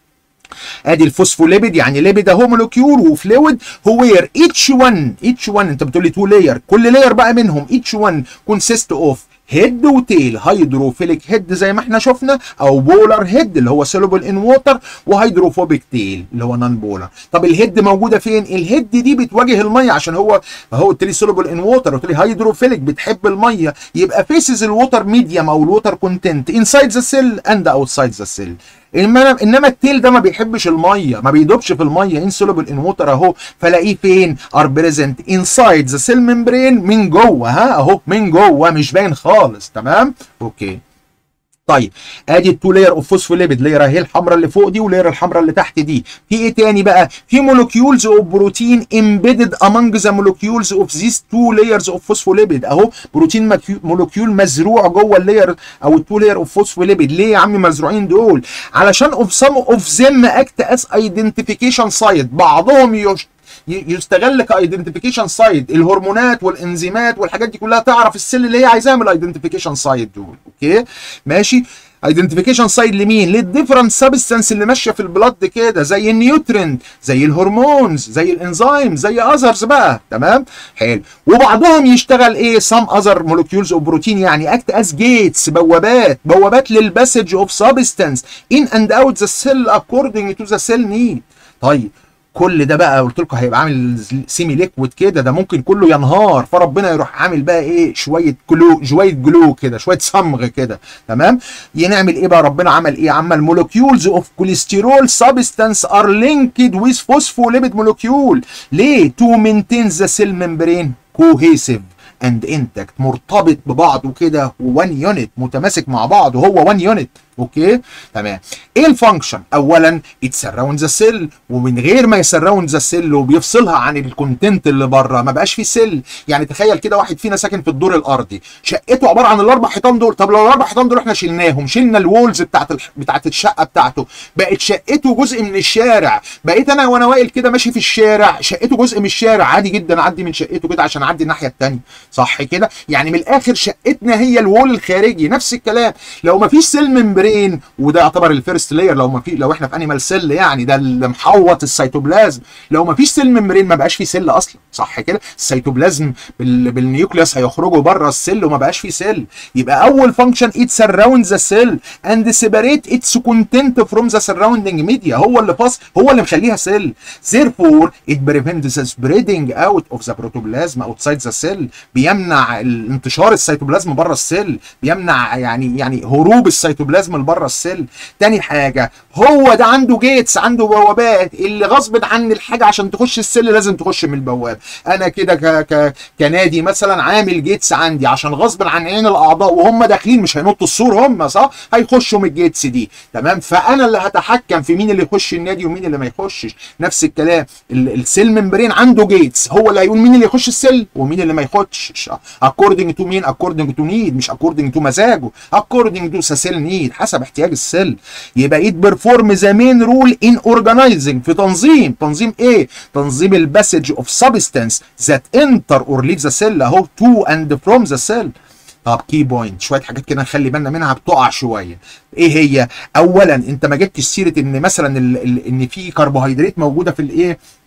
ادي الفوسفوليبيد يعني ليبيد اهو مولكيول وفلويد هو وير اتش 1 اتش 1 انت بتقول لي تو لاير كل لاير بقى منهم اتش 1 كونسيست اوف هيد وتيل هيدروفيليك هيد زي ما احنا شفنا او بولر هيد اللي هو سولوبل ان ووتر وهيدروفوبيك تيل اللي هو نون بولر طب الهيد موجوده فين الهيد دي بتواجه الميه عشان هو هو قلت لي سولوبل ان ووتر قلت لي هيدروفيليك بتحب الميه يبقى فيسز الووتر ميديوم او الووتر كونتنت انسايد ذا سيل اند اوتسايد ذا سيل انما انما التيل ده ما بيحبش الميه ما بيدوبش في الميه انسولوبل ان ووتر اهو فلاقيه فين ار بريزنت انسايد ذا سيل ممبرين من جوه ها اهو من جوه مش باين خالص تمام اوكي طيب ادي التو لاير اوف فوسفوليبيد لاير اهي الحمراء اللي فوق دي واللاير الحمراء اللي تحت دي في ايه تاني بقى في مولكيولز اوف بروتين امبيدد امونج ذا مولكيولز اوف ذيس تو لايرز اوف فوسفوليبيد اهو بروتين مولكيول مزروع جوه اللاير او التو لاير اوف فوسفوليبيد ليه يا عم مزروعين دول علشان اوف سم اوف ذم اكت اس ايدنتيفيكيشن سايت بعضهم يش يستغل كايدنتيفيكيشن سايد الهرمونات والانزيمات والحاجات دي كلها تعرف السيل اللي هي عايزاها من الايدنتيفيكيشن سايد دول اوكي ماشي ايدنتيفيكيشن سايد لمين للديفرنت سبستانس اللي ماشيه في البلد كده زي النيوترينت زي الهرمونز زي الانزيم زي اذرز بقى تمام حلو وبعضهم يشتغل ايه سام اذر مولكيولز اوف بروتين يعني اكت از جيتس بوابات بوابات للباسج اوف سبستانس ان اند اوت ذا سيل اكوردنج تو ذا سيل نيد طيب كل ده بقى قلت لكم هيبقى عامل سيمي ليكويد كده ده ممكن كله ينهار فربنا يروح عامل بقى ايه شويه جلو شويه جلو كده شويه صمغ كده تمام نعمل ايه بقى ربنا عمل ايه عمل مولكيولز اوف كوليسترول سبستانس ار لينكد ويز فوسفوليبيد مولكيول ليه تو مينتين ذا سيل ممبرين كوهيسيف اند انتكت مرتبط ببعضه كده وان يونت متماسك مع بعض وهو وان يونت اوكي تمام ايه الفانكشن اولا اتسراوند ذا سيل ومن غير ما يسراوند ذا سيل وبيفصلها عن الكونتنت اللي بره ما بقاش في سيل يعني تخيل كده واحد فينا ساكن في الدور الارضي شقته عباره عن الاربع حيطان دول طب لو الاربع حيطان دول احنا شلناهم شلنا الوولز بتاعت الح... بتاعت الشقه بتاعته بقت شقته جزء من الشارع بقيت انا وانا واقف كده ماشي في الشارع شقته جزء من الشارع عادي جدا اعدي من شقته كده عشان اعدي الناحيه الثانيه صح كده يعني من الاخر شقتنا هي الوول الخارجي نفس الكلام لو ما فيش سيل ممبرين وده يعتبر الفيرست لاير لو ما في لو احنا في انيمال سيل يعني ده اللي محوط السيتوبلازم لو ما فيش سيل ممبرين ما بقاش في سيل اصلا صح كده السيتوبلازم بال... بالنيوكليوس هيخرجوا بره السيل وما بقاش في سيل يبقى اول فانكشن ات سراوند ذا سيل اند سيبريت اتس كونتنت فروم ذا سراوندينج ميديا هو اللي فاص هو اللي مخليها سيل therefore it prevents the spreading out of the protoplasm outside the cell بيمنع انتشار السيتوبلازم بره السيل بيمنع يعني يعني هروب السيتوبلازم لبره السيل تاني حاجه هو ده عنده جيتس عنده بوابات اللي غصب عن الحاجه عشان تخش السيل لازم تخش من البوابه انا كده ك... ك... كنادي مثلا عامل جيتس عندي عشان غصب عن عين الاعضاء وهم داخلين مش هينطوا السور هم صح هيخشوا من الجيتس دي تمام فانا اللي هتحكم في مين اللي يخش النادي ومين اللي ما يخشش نفس الكلام السيل ممبرين عنده جيتس هو اللي هيقول مين اللي يخش السيل ومين اللي ما يخشش according to مين according to need مش according to مزاجه according to the cell need حسب احتياج السيل يبقى it perform the main role in organizing في تنظيم تنظيم ايه تنظيم الباسج of substance that enter or leave the cell اهو to and from the cell طب كي بوينت شويه حاجات كده نخلي بالنا منها بتقع شويه ايه هي اولا انت ما جبتش سيره ان مثلا ال ال ان في كربوهيدرات موجوده في الايه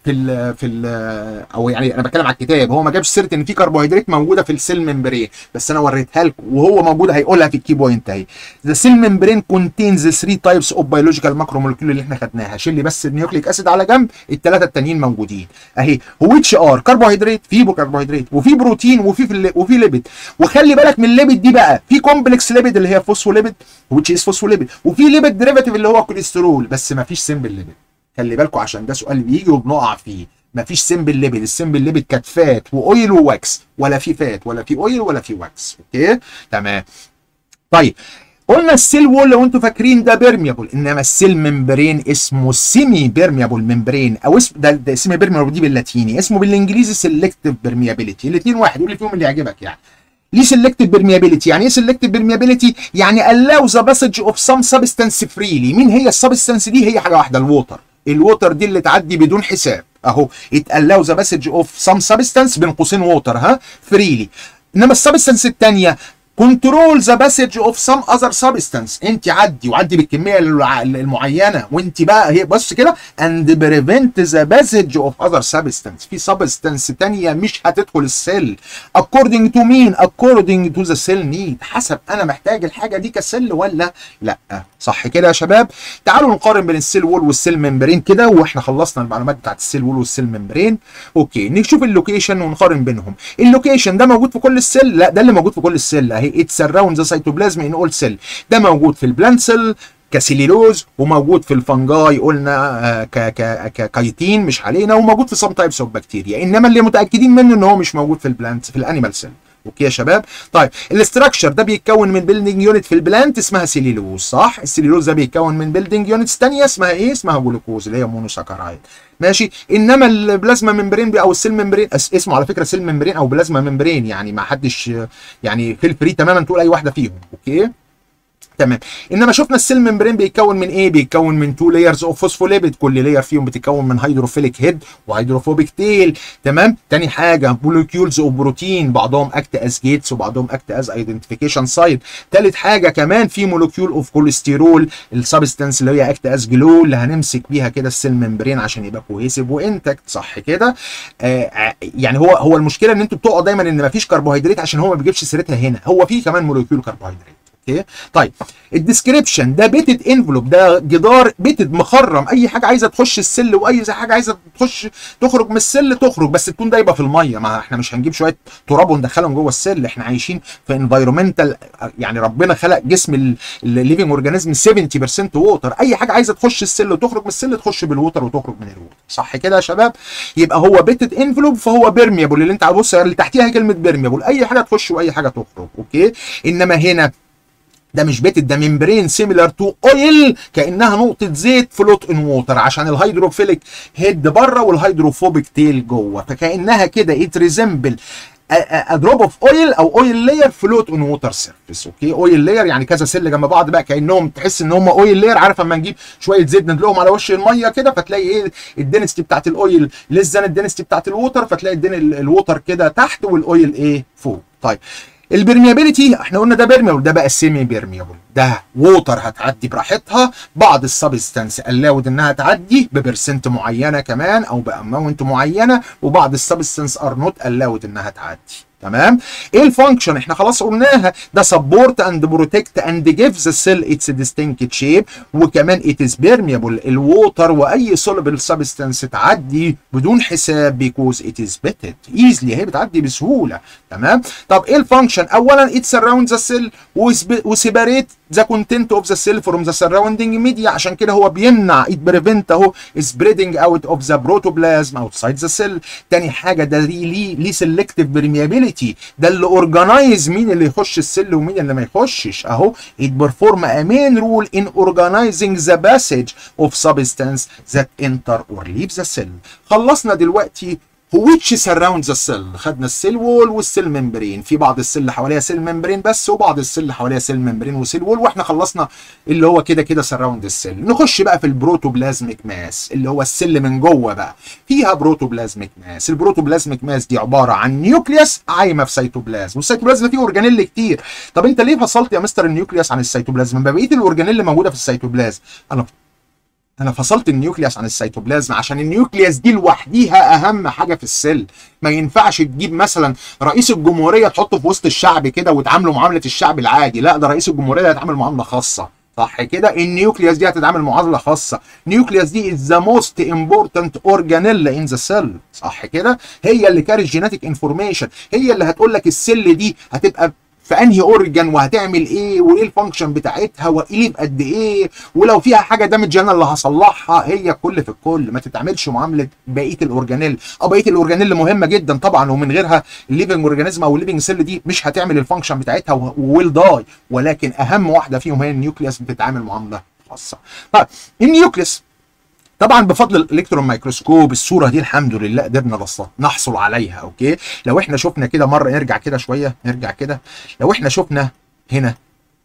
في ال في ال او يعني انا بتكلم على الكتاب هو ما جابش سيره ان في كربوهيدرات موجوده في السيل ممبرين بس انا وريتها لكم وهو موجود هيقولها في الكي بوينت اهي ذا سيل ممبرين كونتينز 3 تايبس اوف بيولوجيكال ماكرو مولكيول اللي احنا خدناها شيل لي بس النيوكليك اسيد على جنب الثلاثه التانيين موجودين اهي ويتش ار كربوهيدرات في كربوهيدرات وفي بروتين وفي في وفي ليبيد وخلي بالك من الليبيد دي بقى في كومبلكس ليبيد اللي هي فوسفوليبيد ويتش از فوسفوليبيد وفي ليبيد ديريفاتيف اللي هو الكوليسترول بس ما فيش سمبل ليبيد خلي بالكم عشان ده سؤال بيجي وبنقع فيه مفيش سمبل ليبيد السمبل ليبيد كانت فات واويل وواكس ولا في فات ولا في اويل ولا في واكس اوكي تمام طيب قلنا السيل وول لو انتوا فاكرين ده بيرميبل انما السيل ممبرين اسمه سيمي بيرميبل ممبرين او اسم ده, ده سيمي بيرميبل دي باللاتيني اسمه بالانجليزي سيلكتيف بيرميابيليتي الاثنين واحد قول لي فيهم اللي يعجبك يعني ليه سيلكتيف بيرميابيليتي يعني ايه سيلكتيف بيرميابيليتي يعني allow the passage of some substance freely مين هي السبستانس دي هي حاجه واحده الووتر الووتر دي اللي تعدي بدون حساب اهو it allows the passage of some substance بين قوسين ووتر ها فريلي انما السبستانس الثانيه كنترول ذا باسج اوف سم اذر سبستانس انت عدي وعدي بالكميه المعينه وانت بقى هي بص كده اند بريفنت ذا باسج اوف اذر سبستانس في سبستانس ثانيه مش هتدخل السيل اكوردنج تو مين اكوردنج تو ذا سيل نيد حسب انا محتاج الحاجه دي كسيل ولا لا صح كده يا شباب تعالوا نقارن بين السيل وول والسيل ممبرين كده واحنا خلصنا المعلومات بتاعت السيل وول والسيل ممبرين اوكي نشوف اللوكيشن ونقارن بينهم اللوكيشن ده موجود في كل السيل لا ده اللي موجود في كل السيل اهي ات سراوند ذا سيتوبلازم ان اول سيل ده موجود في البلانت سيل كسيليلوز وموجود في الفنجاي قلنا ك ك ككايتين مش علينا وموجود في سم تايبس اوف بكتيريا انما اللي متاكدين منه ان هو مش موجود في البلانت في الانيمال سيل اوكي يا شباب طيب الاستراكشر ده بيتكون من بيلدنج يونت في البلانت اسمها سيليلوز صح السيليلوز ده بيتكون من بيلدنج يونتس ثانيه اسمها ايه اسمها جلوكوز اللي هي مونوساكرايد ماشي انما البلازما ممبرين او السيل ممبرين اسمه على فكره سيل ممبرين او بلازما ممبرين يعني ما حدش يعني فيل فري تماما تقول اي واحده فيهم اوكي تمام انما شفنا السيل ممبرين بيتكون من ايه بيتكون من تو لايرز اوف فوسفوليبيد كل لاير فيهم بتتكون من هيدروفيليك هيد وهيدروفوبيك تيل تمام تاني حاجه مولكيولز اوف بروتين بعضهم اكت از جيتس وبعضهم اكت از ايدنتيفيكيشن سايت تالت حاجه كمان في مولكيول اوف كوليسترول السبستانس اللي هي اكت از جلو اللي هنمسك بيها كده السيل ممبرين عشان يبقى كوهيسيف وانتكت صح كده آه يعني هو هو المشكله ان انتوا بتقعوا دايما ان مفيش كربوهيدرات عشان هو ما بيجيبش سيرتها هنا هو في كمان مولكيول كربوهيدرات اوكي طيب الديسكريبشن ده بيتد انفلوب ده جدار بيتد مخرم اي حاجه عايزه تخش السل واي حاجه عايزه تخش تخرج من السل تخرج بس تكون دايبه في الميه ما احنا مش هنجيب شويه تراب وندخلهم جوه السل احنا عايشين في انفايرمنتال يعني ربنا خلق جسم الليفنج اورجانيزم 70% ووتر اي حاجه عايزه تخش السل وتخرج من السل تخش بالووتر وتخرج من الووتر صح كده يا شباب يبقى هو بيتد انفلوب فهو بيرميبل اللي انت بص اللي تحتيها كلمه بيرميبل اي حاجه تخش واي حاجه تخرج اوكي انما هنا ده مش بيتد ده ممبرين سيميلر تو اويل كانها نقطه زيت فلوت ان ووتر عشان الهيدروفيليك هيد بره والهيدروفوبيك تيل جوه فكانها كده ات ريزمبل دروب اوف اويل او اويل لاير فلوت اون ووتر سيرفيس اوكي اويل لاير يعني كذا سل جنب بعض بقى كانهم تحس ان هم اويل لاير عارف اما نجيب شويه زيت ندلقهم على وش الميه كده فتلاقي ايه الدنستي بتاعت الاويل لسه الدنستي بتاعت الووتر فتلاقي الووتر كده تحت والاويل ايه فوق طيب البرميابيليتي احنا قلنا ده بيرميبل ده بقى سيمي بيرميبل ده ووتر هتعدي براحتها بعض السبستانس الاود انها تعدي ببرسنت معينه كمان او باماونت معينه وبعض السبستانس ار نوت الاود انها تعدي تمام ايه الفانكشن احنا خلاص قلناها ده سبورت اند بروتكت اند جيف ذا سيل اتس ديستنكت شيب وكمان ات از بيرميبل الووتر واي سولبل سبستانس تعدي بدون حساب بيكوز ات از بيتد ايزلي هي بتعدي بسهوله تمام طب ايه الفانكشن اولا ات سراوند ذا سيل وسيباريت ذا كونتنت اوف ذا سيل فروم ذا سراوندينج ميديا عشان كده هو بيمنع ات بريفنت اهو سبريدنج اوت اوف ذا بروتوبلازم اوتسايد ذا سيل تاني حاجه ده ليه ليه سيلكتيف برميابيليتي ده اللي اورجنايز مين اللي يخش السل ومين اللي ما يخشش اهو it perform a main role in organizing the passage of substance that enter or leave the cell خلصنا دلوقتي which surrounds the cell خدنا السيل وول والسيل ممبرين في بعض السيل حواليها سيل ممبرين بس وبعض السيل حواليها سيل ممبرين وسيل وول واحنا خلصنا اللي هو كده كده سراوند السيل نخش بقى في البروتوبلازميك ماس اللي هو السيل من جوه بقى فيها بروتوبلازميك ماس البروتوبلازميك ماس دي عباره عن نيوكليوس عايمه في سيتوبلازم والسيتوبلازم فيه اورجانيل كتير طب انت ليه فصلت يا مستر النيوكليوس عن السيتوبلازم ما بقيه الاورجانيل موجوده في السيتوبلازم انا انا فصلت النيوكليوس عن السيتوبلازم عشان النيوكليوس دي لوحديها اهم حاجه في السيل ما ينفعش تجيب مثلا رئيس الجمهوريه تحطه في وسط الشعب كده وتعامله معامله الشعب العادي لا ده رئيس الجمهوريه هيتعامل معامله خاصه صح كده النيوكليوس دي هتتعامل معادله خاصه النيوكليوس دي از ذا موست امبورتنت اورجانيل ان ذا سيل صح كده هي اللي كاري جينيتك انفورميشن هي اللي هتقول لك السيل دي هتبقى في انهي اورجان وهتعمل ايه وايه الفانكشن بتاعتها وايه بقد ايه ولو فيها حاجه دامج انا اللي هصلحها هي كل في الكل ما تتعملش معامله بقيه الاورجانيل اه بقيه الاورجانيل مهمه جدا طبعا ومن غيرها الليفنج اورجانيزم او الليفنج سيل دي مش هتعمل الفانكشن بتاعتها وويل داي ولكن اهم واحده فيهم هي النيوكليوس بتتعامل معامله خاصه طيب النيوكليوس طبعا بفضل الالكترون مايكروسكوب الصوره دي الحمد لله قدرنا نحصل عليها اوكي لو احنا شفنا كده مره نرجع كده شويه نرجع كده لو احنا شفنا هنا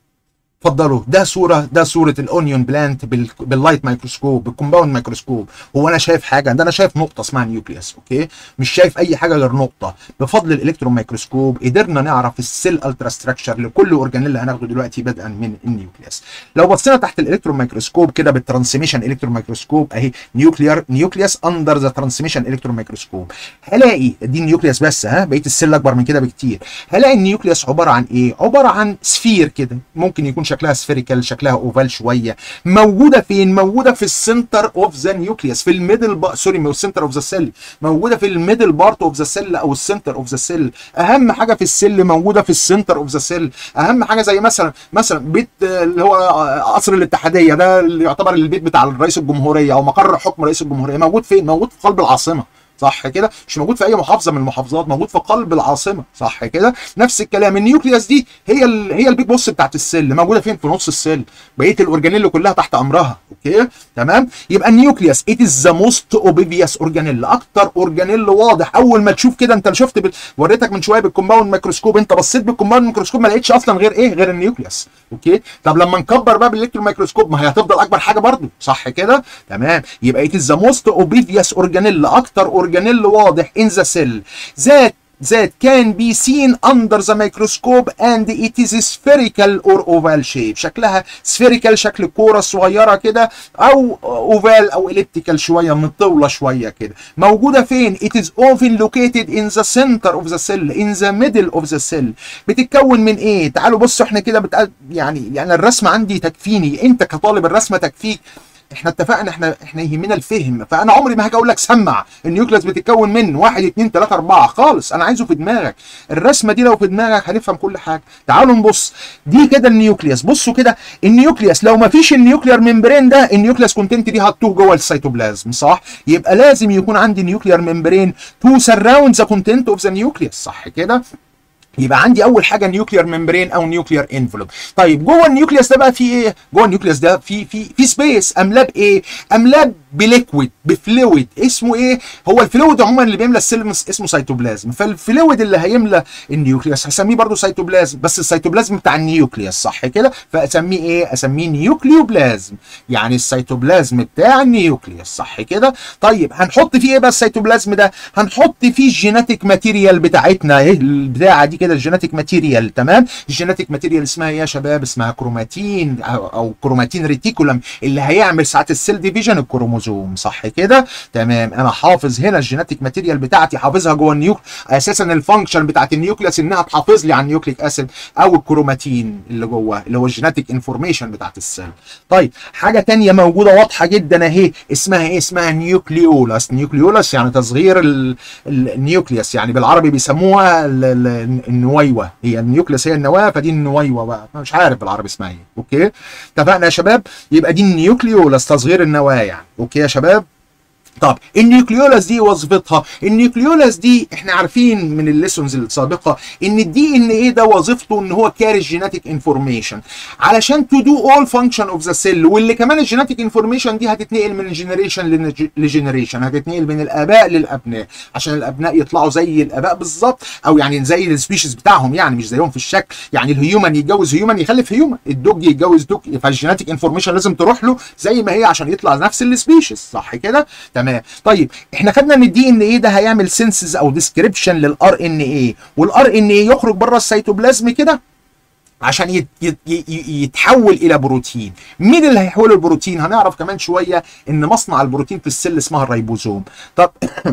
اتفضلوا ده صوره ده صوره الاونيون بلانت باللايت مايكروسكوب بالكومباوند مايكروسكوب هو انا شايف حاجه ده انا شايف نقطه اسمها نيوكليوس اوكي مش شايف اي حاجه غير نقطه بفضل الالكترون مايكروسكوب قدرنا نعرف السيل الترا ستراكشر لكل اورجانيل اللي هناخده دلوقتي بدءا من النيوكليوس لو بصينا تحت الالكترون مايكروسكوب كده بالترانسميشن الكترون مايكروسكوب اهي نيوكليار نيوكليوس اندر ذا ترانسميشن الكترون مايكروسكوب هلاقي دي النيوكليوس بس ها بقيه السيل اكبر من كده بكتير هلاقي النيوكليوس عباره عن ايه عباره عن سفير كده ممكن يكون شكلها سفيريكال شكلها اوفال شويه موجوده فين موجوده في السنتر اوف ذا نيوكليوس في الميدل با... سوري مش السنتر اوف ذا سيل موجوده في الميدل بارت اوف ذا سيل او السنتر اوف ذا سيل اهم حاجه في السيل موجوده في السنتر اوف ذا سيل اهم حاجه زي مثلا مثلا بيت اللي هو قصر الاتحاديه ده اللي يعتبر البيت بتاع رئيس الجمهوريه او مقر حكم رئيس الجمهوريه موجود فين موجود في قلب العاصمه صح كده مش موجود في اي محافظه من المحافظات موجود في قلب العاصمه صح كده نفس الكلام النيوكليوس دي هي ال هي البيج بوس بتاعت السيل موجوده فين في نص السيل بقيه الاورجانيل كلها تحت امرها اوكي تمام يبقى النيوكليوس ات از ذا موست اوبيفيوس اورجانيل اكتر اورجانيل واضح اول ما تشوف كده انت شفت بال... وريتك من شويه بالكومباوند ميكروسكوب انت بصيت بالكومباوند ميكروسكوب ما لقيتش اصلا غير ايه غير النيوكليوس اوكي طب لما نكبر بقى بالالكترون ميكروسكوب ما هي هتفضل اكبر حاجه برضه صح كده تمام يبقى ات از ذا موست اوبيفيوس اورجانيل اكتر اورجانيل واضح in the cell that that can be seen under the microscope and it is spherical or oval shape شكلها spherical شكل كورة صغيرة كده أو oval أو elliptical شوية مطولة شوية كده موجودة فين it is often located in the center of the cell in the middle of the cell بتتكون من إيه تعالوا بصوا إحنا كده بتقل يعني يعني الرسمة عندي تكفيني أنت كطالب الرسمة تكفيك احنا اتفقنا احنا احنا يهمنا الفهم فانا عمري ما هاجي اقول لك سمع النيوكليس بتتكون من 1 2 3 4 خالص انا عايزه في دماغك الرسمه دي لو في دماغك هنفهم كل حاجه تعالوا نبص دي كده النيوكليس بصوا كده النيوكليس لو ما فيش النيوكلير ممبرين ده النيوكليس كونتنت دي هتوه جوه السيتوبلازم صح يبقى لازم يكون عندي نيوكلير ممبرين تو سراوند ذا كونتنت اوف ذا نيوكليس صح كده يبقى عندي اول حاجه نيوكلير ممبرين او نيوكلير انفلوب طيب جوه النيوكليوس ده بقى في ايه جوه النيوكليوس ده في في في سبيس املاه بايه املاه بليكويد بفلويد اسمه ايه هو الفلويد عموما اللي بيملى السيل اسمه سيتوبلازم فالفلويد اللي هيملى النيوكليوس هسميه برضه سيتوبلازم بس السيتوبلازم بتاع النيوكليوس صح كده فاسميه ايه اسميه نيوكليوبلازم يعني السيتوبلازم بتاع النيوكليوس صح كده طيب هنحط فيه ايه بقى السيتوبلازم ده هنحط فيه الجيناتيك ماتيريال بتاعتنا ايه البتاعه دي كده الجيناتيك ماتيريال تمام الجيناتيك ماتيريال اسمها ايه يا شباب اسمها كروماتين او, أو كروماتين ريتيكولم اللي هيعمل ساعات السيل ديفيجن الكروموزوم صح كده تمام انا حافظ هنا الجيناتيك ماتيريال بتاعتي حافظها جوه النيوك اساسا الفانكشن بتاعت النيوكليوس انها تحافظ لي على النيوكليك اسيد او الكروماتين اللي جوه اللي هو الجيناتيك انفورميشن بتاعت السيل طيب حاجه ثانيه موجوده واضحه جدا اهي اسمها ايه اسمها نيوكليولاس نيوكليولاس يعني تصغير النيوكليوس يعني بالعربي بيسموها النويوه هي النيوكليس هي النواه فدي النويوه بقى مش عارف بالعربي اسمها ايه اوكي اتفقنا يا شباب يبقى دي النيوكليولاس تصغير النواه يعني اوكي يا شباب طب النيوكليولاس دي وظيفتها النيوكليولاس دي احنا عارفين من الليسونز السابقه ان الدي ان ايه ده وظيفته ان هو كاري جيناتيك انفورميشن علشان تو دو اول فانكشن اوف ذا سيل واللي كمان الجيناتيك انفورميشن دي هتتنقل من جنريشن لجنريشن هتتنقل من الاباء للابناء عشان الابناء يطلعوا زي الاباء بالظبط او يعني زي السبيشيز بتاعهم يعني مش زيهم في الشكل يعني الهيومن يتجوز هيومن يخلف هيومن الدوج يتجوز دوج فالجيناتيك انفورميشن لازم تروح له زي ما هي عشان يطلع نفس السبيشيز صح كده تمام طيب احنا خدنا ان الدي ان ايه ده هيعمل سنسز او ديسكريبشن للار ان ايه والار ان ايه يخرج بره السيتوبلازم كده عشان يت يت يتحول الى بروتين مين اللي هيحول البروتين هنعرف كمان شويه ان مصنع البروتين في السل اسمها الريبوزوم طب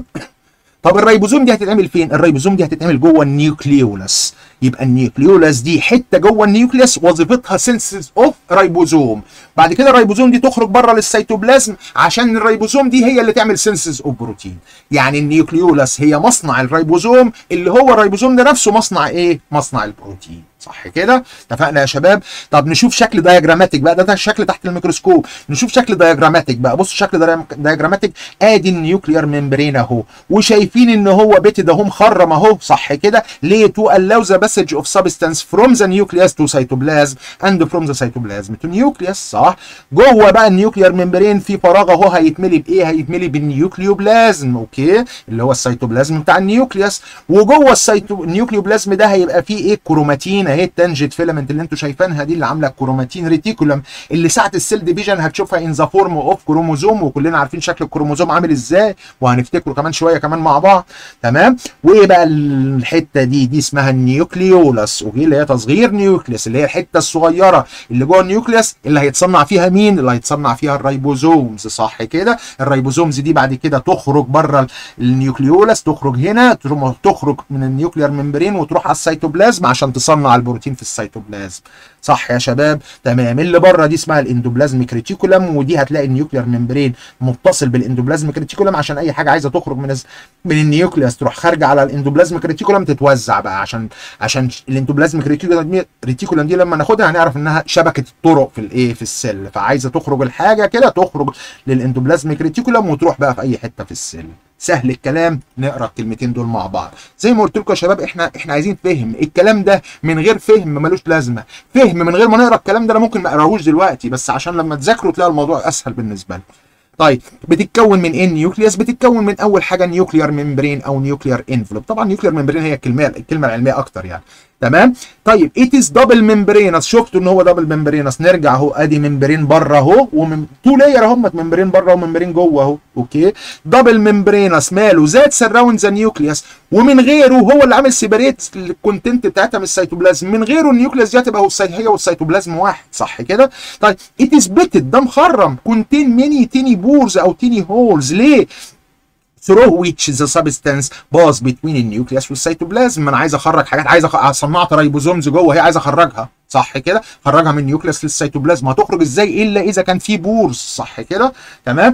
طب الريبوزوم دي هتتعمل فين الريبوزوم دي هتتعمل جوه النيوكليولاس يبقى النيوكليولاس دي حته جوه النيوكليوس وظيفتها سينسز اوف ريبوزوم بعد كده الريبوزوم دي تخرج بره للسيتوبلازم عشان الريبوزوم دي هي اللي تعمل سينسز اوف بروتين يعني النيوكليولاس هي مصنع الريبوزوم اللي هو الريبوزوم ده نفسه مصنع ايه مصنع البروتين صح كده اتفقنا يا شباب طب نشوف شكل دايجراماتيك بقى ده, ده الشكل تحت الميكروسكوب نشوف شكل دايجراماتيك بقى بصوا شكل دايجراماتيك ادي النيوكليير ممبرين اهو وشايفين ان هو بيتد اهو مخرم اهو صح كده ليه تو allow the passage of substance from the nucleus to cytoplasm and from the cytoplasm to nucleus صح جوه بقى النيوكليير ممبرين في فراغ اهو هيتملي بايه هيتملي بالنيوكليوبلازم اوكي اللي هو السيتوبلازم بتاع النيوكليوس وجوه السيتو النيوكليوبلازم ده هيبقى فيه ايه كروماتين اهي التنجت فيلامنت اللي انتوا شايفينها دي اللي عامله كروماتين ريتيكولم اللي ساعه السيل ديفيجن هتشوفها ان ذا فورم اوف كروموزوم وكلنا عارفين شكل الكروموزوم عامل ازاي وهنفتكره كمان شويه كمان مع بعض تمام وايه بقى الحته دي دي اسمها النيوكليولاس ودي اللي هي تصغير نيوكليوس اللي هي الحته الصغيره اللي جوه النيوكليوس اللي هيتصنع فيها مين اللي هيتصنع فيها الريبوزومز صح كده الريبوزومز دي بعد كده تخرج بره النيوكليولاس تخرج هنا تخرج من النيوكليير ممبرين وتروح على السيتوبلازم عشان تصنع البروتين في السيتوبلازم صح يا شباب تمام اللي بره دي اسمها الاندوبلازميك ريتيكولم ودي هتلاقي النيوكليير ممبرين متصل بالاندوبلازميك ريتيكولم عشان اي حاجه عايزه تخرج من من النيوكليوس تروح خارجه على الاندوبلازميك ريتيكولم تتوزع بقى عشان عشان الاندوبلازميك ريتيكولم دي لما ناخدها هنعرف انها شبكه الطرق في الايه في السل فعايزه تخرج الحاجه كده تخرج للاندوبلازميك ريتيكولم وتروح بقى في اي حته في السل سهل الكلام نقرا الكلمتين دول مع بعض زي ما قلت لكم يا شباب احنا احنا عايزين فهم الكلام ده من غير فهم ملوش لازمه فهم من غير ما نقرا الكلام ده انا ممكن ما اقراهوش دلوقتي بس عشان لما تذاكروا تلاقوا الموضوع اسهل بالنسبه لكم طيب بتتكون من ايه النيوكليوس بتتكون من اول حاجه نيوكليير ممبرين او نيوكليير انفلوب طبعا نيوكليير ممبرين هي الكلمه الكلمه العلميه اكتر يعني تمام طيب ات از دبل ممبرينس شفتوا ان هو دبل ممبرينس نرجع اهو ادي ممبرين بره اهو ومن تو لاير اهم ممبرين بره وممبرين جوه اهو اوكي دبل ممبرينس ماله ذات سراوند ذا نيوكليوس ومن غيره هو اللي عامل سيبريت الكونتنت بتاعتها من السيتوبلازم من غيره النيوكليوس دي هتبقى هي والسيتوبلازم واحد صح كده طيب ات از بيتد ده مخرم كونتين ميني تيني بورز او تيني هولز ليه through which the substance pass between النيوكليوس والسيتوبلازم ما انا عايز اخرج حاجات عايز أخ... صنعت ريبوزومز جوه هي عايز اخرجها صح كده خرجها من النيوكليوس للسيتوبلازم هتخرج ازاي الا اذا كان في بورز صح كده تمام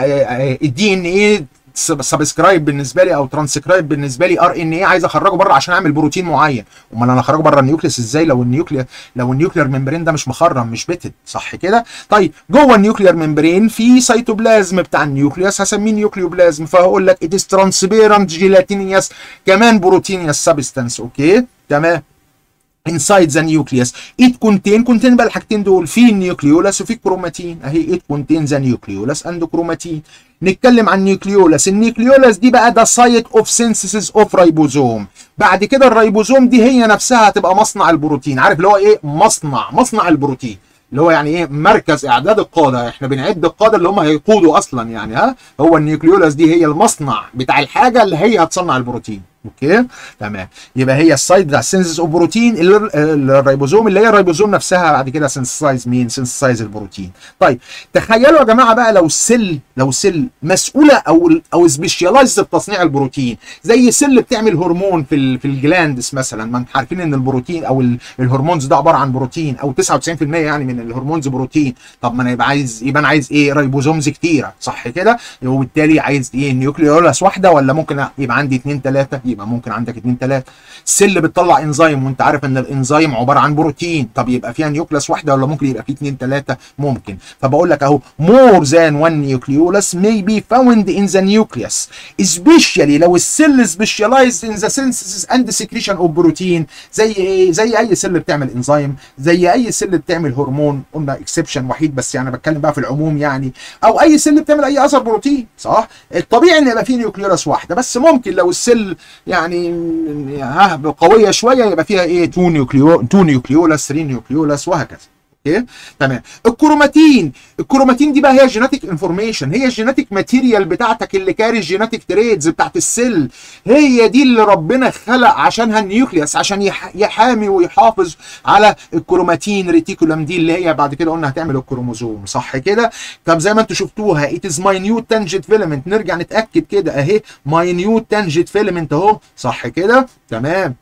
الدي ان ايه سبسكرايب بالنسبه لي او ترانسكرايب بالنسبه لي ار ان ايه عايز اخرجه بره عشان اعمل بروتين معين امال انا اخرجه بره النيوكليوس ازاي لو النيوكليير لو النيوكليير ممبرين ده مش مخرم مش بيتد صح كده طيب جوه النيوكليير ممبرين في سيتوبلازم بتاع النيوكليوس هسميه نيوكليوبلازم فهقول لك ات از ترانسبيرنت جيلاتينيوس كمان بروتينيوس سبستانس اوكي تمام inside the nucleus it contain contain بقى الحاجتين دول في النيوكليولاس وفي كروماتين اهي it contains the nucleolus and كروماتين نتكلم عن النيوكليولاس النيوكليولاس دي بقى ده سايت اوف سينثيسيس اوف رايبوزوم بعد كده الرايبوزوم دي هي نفسها هتبقى مصنع البروتين عارف اللي هو ايه مصنع مصنع البروتين اللي هو يعني ايه مركز اعداد القاده احنا بنعد القاده اللي هم هيقودوا اصلا يعني ها هو النيوكليولاس دي هي المصنع بتاع الحاجه اللي هي هتصنع البروتين اوكي تمام يبقى هي السايد بتاع السينسز اوف بروتين الريبوزوم اللي هي الريبوزوم نفسها بعد كده سينسايز مين سينسايز البروتين طيب تخيلوا يا جماعه بقى لو السيل لو السيل مسؤوله او او سبيشاليزد في تصنيع البروتين زي سيل بتعمل هرمون في ال في الجلاندس مثلا ما انتم عارفين ان البروتين او الهرمونز ده عباره عن بروتين او 99% يعني من الهرمونز بروتين طب ما انا يبقى عايز يبقى انا عايز ايه ريبوزومز كتيره صح كده وبالتالي عايز ايه نيوكليولاس واحده ولا ممكن يبقى عندي 2 3 يبقى ممكن عندك 2 3 سيل بتطلع انزيم وانت عارف ان الانزيم عباره عن بروتين طب يبقى فيها نيوكليوس واحده ولا ممكن يبقى فيه 2 3 ممكن فبقول لك اهو more than one nucleolus may be found in the nucleus especially لو السيل specialized in the synthesis and secretion of protein زي ايه زي اي سيل بتعمل انزيم زي اي سيل بتعمل هرمون قلنا اكسبشن وحيد بس يعني بتكلم بقى في العموم يعني او اي سيل بتعمل اي اثر بروتين صح الطبيعي ان يبقى فيه نيوكليوس واحده بس ممكن لو السيل يعني ها قويه شويه يبقى فيها ايه 2 نيوكليو 2 نيوكليولاس 3 نيوكليولاس وهكذا اوكي تمام الكروماتين الكروماتين دي بقى هي الجيناتيك انفورميشن هي الجيناتيك ماتيريال بتاعتك اللي كاري الجيناتيك تريدز بتاعت السيل هي دي اللي ربنا خلق عشانها النيوكليوس عشان يح- يحامي ويحافظ على الكروماتين ريتيكولم دي اللي هي بعد كده قلنا هتعمل الكروموزوم صح كده طب زي ما انتم شفتوها it is minute tangent filament نرجع نتاكد كده اهي minute tangent filament اهو صح كده تمام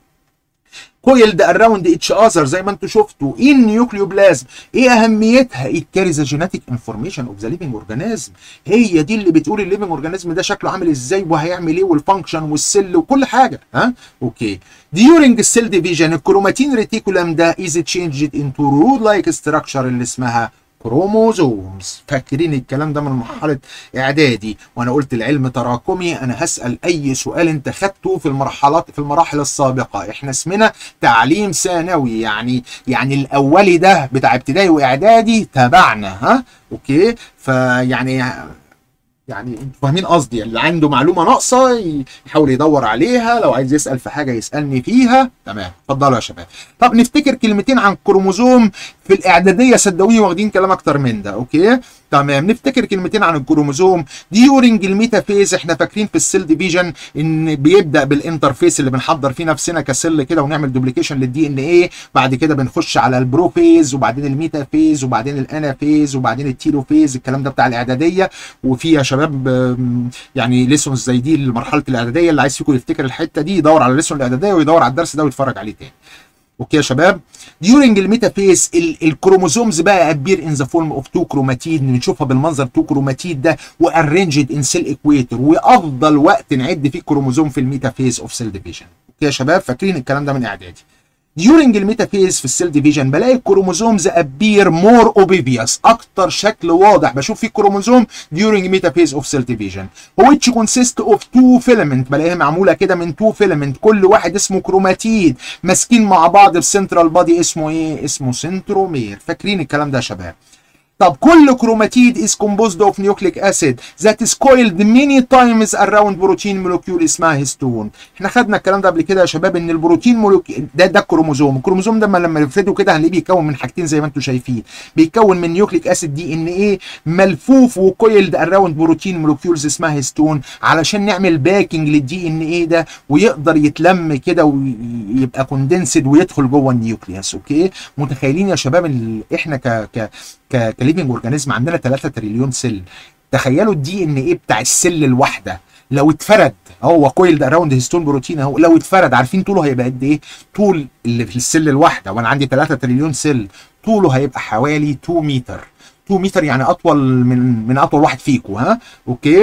كويلد اراوند اتش اذر زي ما انتم شفتوا ايه النيوكليوبلازم ايه اهميتها it carries a genetic information of the living organism هي دي اللي بتقول الليفنج اورجانيزم ده شكله عامل ازاي وهيعمل ايه والفانكشن والسيل وكل حاجه ها اوكي during السيل ديفيجن الكروماتين ريتيكولم ده is changed into rod like structure اللي اسمها كروموزومز فاكرين الكلام ده من مرحله اعدادي وانا قلت العلم تراكمي انا هسال اي سؤال انت خدته في المرحلات في المراحل السابقه احنا اسمنا تعليم ثانوي يعني يعني الاولي ده بتاع ابتدائي واعدادي تبعنا ها اوكي فيعني يعني انتوا فاهمين قصدي اللي عنده معلومه ناقصه ي- يحاول يدور عليها لو عايز يسال في حاجه يسالني فيها تمام اتفضلوا يا شباب طب نفتكر كلمتين عن الكروموزوم في الاعداديه صدقوني واخدين كلام اكتر من ده اوكي تمام نفتكر كلمتين عن الكروموزوم ديورنج الميتافيز احنا فاكرين في السيل ديفيجن ان بيبدا بالانترفيس اللي بنحضر فيه نفسنا كسيل كده ونعمل دوبليكيشن للدي ان ايه بعد كده بنخش على البروفيز وبعدين الميتافيز وبعدين الانافيز وبعدين التيلوفيز الكلام ده بتاع الاعداديه وفي يا شباب آم، يعني ليسونز زي دي لمرحله الاعداديه اللي عايز فيكم يفتكر الحته دي يدور على ليسون الاعداديه ويدور على الدرس ده ويتفرج عليه تاني اوكي يا شباب during الميتافيز الكروموزومز بقى appear in the form of two chromatid بنشوفها بالمنظر two chromatid ده وارينجد in cell equator وافضل وقت نعد فيه الكروموزوم في الميتافيز اوف سيل ديفيجن اوكي يا شباب فاكرين الكلام ده من اعدادي during الميتافيز في السيل ديفيجن بلاقي الكروموزومز ابير مور اوبيفيوس اكتر شكل واضح بشوف فيه كروموزوم during ميتافيز اوف سيل ديفيجن which consist of two filament بلاقيها معموله كده من two filament كل واحد اسمه كروماتيد ماسكين مع بعض في سنترال بادي اسمه ايه اسمه سنترومير فاكرين الكلام ده يا شباب طب كل كروماتيد is composed of nucleic acid that is coiled many times around بروتين molecule اسمها هيستون احنا خدنا الكلام ده قبل كده يا شباب ان البروتين مولوكيول ده ده الكروموزوم الكروموزوم ده لما نفرده كده هنلاقيه بيتكون من حاجتين زي ما انتم شايفين بيتكون من نيوكليك اسيد دي ان ايه ملفوف وكويلد اراوند بروتين مولكيولز اسمها هيستون علشان نعمل باكينج للدي ان ايه ده ويقدر يتلم كده ويبقى كوندنسد ويدخل جوه النيوكليوس اوكي متخيلين يا شباب ال- احنا ك ك ك كليفنج اورجانيزم عندنا 3 تريليون سيل تخيلوا الدي ان ايه بتاع السيل الواحده لو اتفرد هو كويلد اراوند هيستون بروتين اهو لو اتفرد عارفين طوله هيبقى قد ايه؟ طول اللي في السيل الواحده وانا عندي 3 تريليون سيل طوله هيبقى حوالي 2 متر 2 متر يعني اطول من من اطول واحد فيكم ها اوكي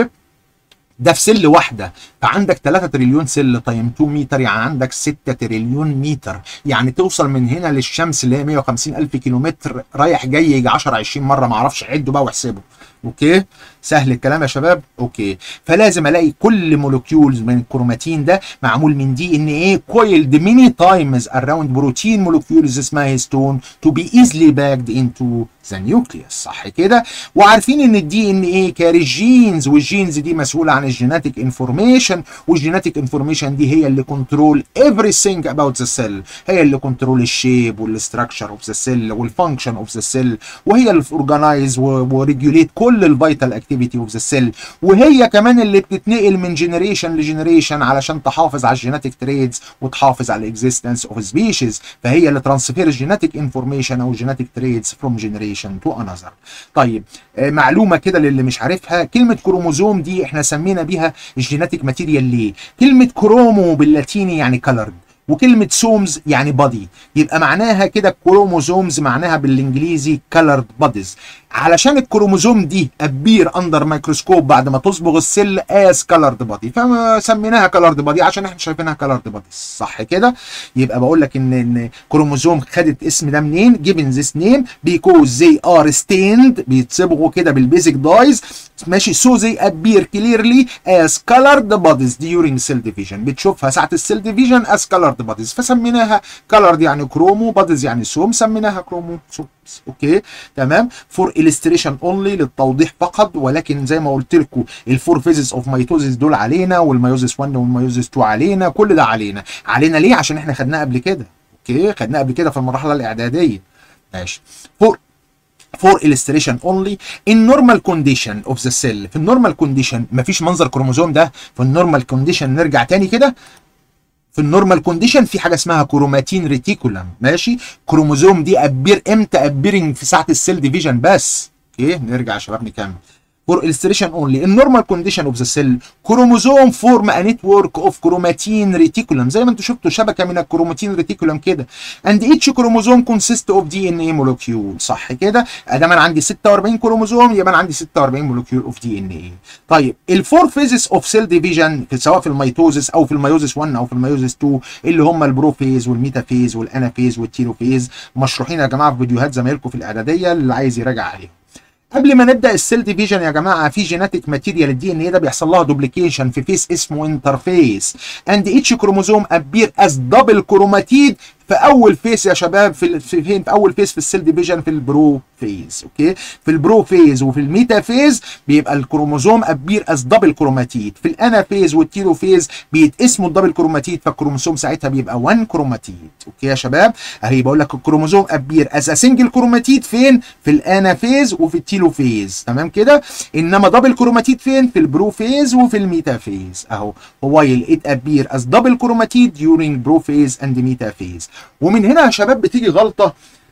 ده في سل واحده فعندك 3 تريليون سل تايم 2 متر يعني عندك 6 تريليون متر يعني توصل من هنا للشمس اللي هي 150 الف كيلومتر رايح جاي يجي 10 20 مره ما اعرفش عده بقى واحسبه اوكي سهل الكلام يا شباب اوكي فلازم الاقي كل مولكيولز من الكروماتين ده معمول من دي ان ايه كويلد ميني تايمز اراوند بروتين مولكيولز اسمها هيستون تو بي ايزلي باكد انتو ذا نيوكليوس صح كده وعارفين ان الدي ان ايه كاري جينز والجينز دي مسؤوله عن الجيناتيك انفورميشن والجيناتيك انفورميشن دي هي اللي كنترول everything about the cell هي اللي كنترول الشيب والاستراكشر اوف ذا سيل والفانكشن اوف ذا سيل وهي اللي اورجنايز وريجوليت كل الفيتال اكتيفيتي اوف ذا سيل وهي كمان اللي بتتنقل من جنريشن لجنريشن علشان تحافظ على الجيناتيك تريدز وتحافظ على الاكزيستنس اوف سبيشيز فهي اللي ترانسفير الجيناتيك انفورميشن او الجيناتيك تريدز فروم جنريشن تو انذر طيب آه، معلومه كده للي مش عارفها كلمه كروموزوم دي احنا سمينا بيها الجيناتيك ماتيريال ليه كلمه كرومو باللاتيني يعني كلرد وكلمة سومز يعني بادي يبقى معناها كده الكروموزومز معناها بالانجليزي colored bodies علشان الكروموزوم دي ابير اندر ميكروسكوب بعد ما تصبغ السيل از colored body فسميناها colored body عشان احنا شايفينها colored bodies صح كده يبقى بقول لك ان ان كروموزوم خدت اسم ده منين given this name because they are stained بيتصبغوا كده بالبيزك دايز ماشي so they appear clearly as colored bodies during cell division بتشوفها ساعة السيل ديفيجن as colored bodies فسميناها colored يعني كرومو bodies يعني سوم سميناها كرومو سومز اوكي تمام for illustration only للتوضيح فقط ولكن زي ما قلت لكم الفور فيزز اوف ميتوزيس دول علينا والميوزيس 1 والميوزيس 2 علينا كل ده علينا علينا ليه عشان احنا خدناه قبل كده اوكي خدناه قبل كده في المرحله الاعداديه ماشي فور for illustration only in normal condition of the cell في النورمال كونديشن مفيش منظر كروموزوم ده في النورمال كونديشن نرجع تاني كده في النورمال كونديشن في حاجه اسمها كروماتين ريتيكولم ماشي كروموزوم دي ابير امتى ابيرنج في ساعه السيل ديفيجن بس اوكي نرجع يا شباب نكمل for illustration only in normal condition of the cell chromosome form a network of chromatin reticulum زي ما انتم شفتوا شبكه من الكروماتين ريتيكولم كده and each chromosome consists of DNA molecule صح كده ادام انا عندي 46 كروموزوم يبقى انا عندي 46 مولكيول اوف دي ان اي طيب الفور فيزز اوف سيل ديفيجن سواء في الميتوزس او في الميوزس 1 او في الميوزس 2 اللي هم البروفيز والميتافيز والانافيز والتيلوفيز مشروحين يا جماعه في فيديوهات زمايلكم في الاعداديه اللي عايز يراجع عليهم قبل ما نبدا السيل ديفيجن يا جماعه في جيناتيك ماتيريال الدي ان ايه ده بيحصل لها دوبليكيشن في فيس اسمه انترفيس اند ايتش كروموزوم ابير از دبل كروماتيد في اول فيس يا شباب في في فين في اول فيس في السيل ديفيجن في البرو فيز اوكي في البرو فيز وفي الميتا فيز بيبقى الكروموزوم ابير از دبل كروماتيد في الانا فيز والتيلو فيز بيتقسموا الدبل كروماتيد فالكروموسوم ساعتها بيبقى 1 كروماتيد اوكي يا شباب اهي بقول لك الكروموزوم ابير از سنجل كروماتيد فين في الانا فيز وفي التيلو فيز تمام كده انما دبل كروماتيد فين في البرو فيز وفي الميتا فيز اهو وايل ات ابير از دبل كروماتيد during برو فيز اند ميتا فيز ومن هنا يا شباب بتيجي غلطه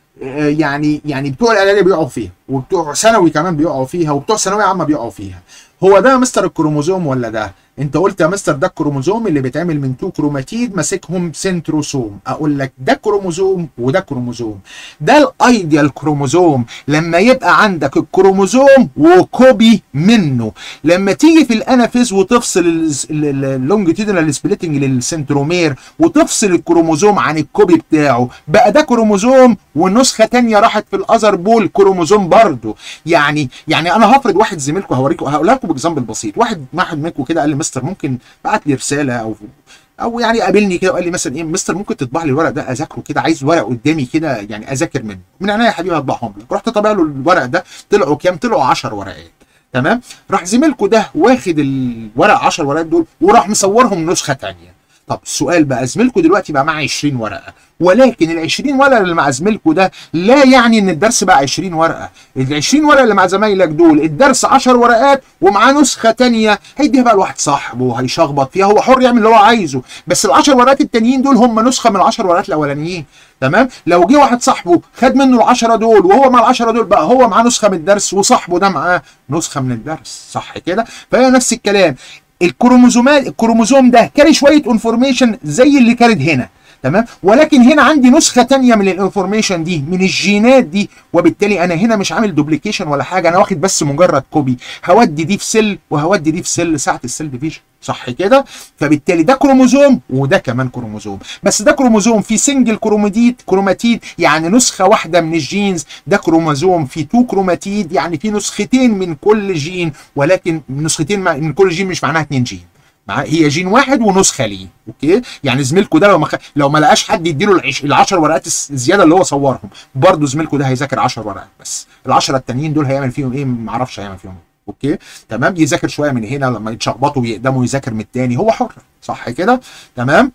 يعني يعني بتوع الاعدادي بيقعوا فيها وبتوع ثانوي كمان بيقعوا فيها وبتوع ثانويه عامه بيقعوا فيها هو ده مستر الكروموزوم ولا ده انت قلت يا مستر ده الكروموزوم اللي بيتعمل من تو كروماتيد ماسكهم سنتروسوم اقول لك ده كروموزوم وده كروموزوم ده الايديال كروموزوم لما يبقى عندك الكروموزوم وكوبي منه لما تيجي في الانافيز وتفصل اللونجيتودينال سبليتنج للسنترومير وتفصل الكروموزوم عن الكوبي بتاعه بقى ده كروموزوم ونسخه ثانيه راحت في الاذر بول كروموزوم برضه يعني يعني انا هفرض واحد زميلكم هوريكم هقول لكم باكزامبل بسيط واحد واحد منكم كده قال لي مستر ممكن بعت لي رساله او او يعني قابلني كده وقال لي مثلا ايه مستر ممكن تطبع لي الورق ده اذاكره كده عايز ورق قدامي كده يعني اذاكر منه من عينيا يا حبيبي هطبعهم لك رحت طابع له الورق ده طلعوا كام طلعوا 10 ورقات تمام راح زميلكم ده واخد الورق 10 ورقات دول وراح مصورهم نسخه ثانيه طب السؤال بقى زميلكم دلوقتي بقى معاه 20 ورقه ولكن ال 20 ورقه اللي مع زميلكم ده لا يعني ان الدرس بقى 20 ورقه ال 20 ورقه اللي مع زمايلك دول الدرس 10 ورقات ومعاه نسخه ثانيه هيديها بقى لواحد صاحبه هيشخبط فيها هو حر يعمل اللي هو عايزه بس ال 10 ورقات التانيين دول هم نسخه من ال 10 ورقات الاولانيين تمام لو جه واحد صاحبه خد منه ال 10 دول وهو مع ال 10 دول بقى هو معاه نسخه من الدرس وصاحبه ده معاه نسخه من الدرس صح كده فهي نفس الكلام الكروموزومات الكروموزوم ده كاري شويه انفورميشن زي اللي كارد هنا تمام ولكن هنا عندي نسخه ثانيه من الانفورميشن دي من الجينات دي وبالتالي انا هنا مش عامل دوبليكيشن ولا حاجه انا واخد بس مجرد كوبي هودي دي في سيل وهودي دي في سيل ساعه السيل ديفيجن صح كده فبالتالي ده كروموزوم وده كمان كروموزوم بس ده كروموزوم في سنجل كروماتيد كروماتيد يعني نسخه واحده من الجينز ده كروموزوم في تو كروماتيد يعني في نسختين من كل جين ولكن نسختين من كل جين مش معناها اتنين جين مع هي جين واحد ونسخه ليه اوكي يعني زميلكم ده لو ما خ... لو ما لقاش حد يديله العش... ال 10 ورقات الزياده اللي هو صورهم برضه زميلكم ده هيذاكر 10 ورقات بس ال 10 التانيين دول هيعمل فيهم ايه ما اعرفش هيعمل فيهم ايه اوكي تمام يذاكر شويه من هنا لما يتشخبطوا ويقدموا يذاكر من التاني هو حر صح كده تمام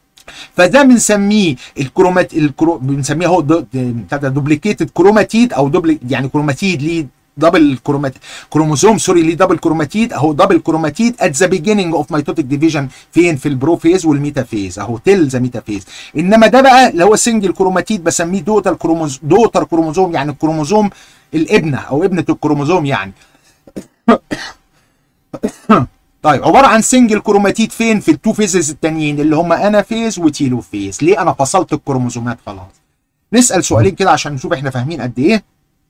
فده بنسميه الكرومات الكرو... بنسميه هو دو... ده دوبليكيتد كروماتيد او دوبلي يعني كروماتيد ليه دبل كرومات كروموزوم سوري ليه دبل كروماتيد اهو دبل كروماتيد ات ذا بيجيننج اوف ميتوتيك ديفيجن فين في البرو فيز والميتا فيز اهو تيل ذا ميتا فيز انما ده بقى اللي هو سنجل كروماتيد بسميه دوتر كروموزوم دوتر كروموزوم يعني الكروموزوم الابنه او ابنه الكروموزوم يعني طيب عباره عن سنجل كروماتيد فين في التو فيزز التانيين اللي هم انا فيز وتيلو فيز ليه انا فصلت الكروموزومات خلاص نسال سؤالين كده عشان نشوف احنا فاهمين قد ايه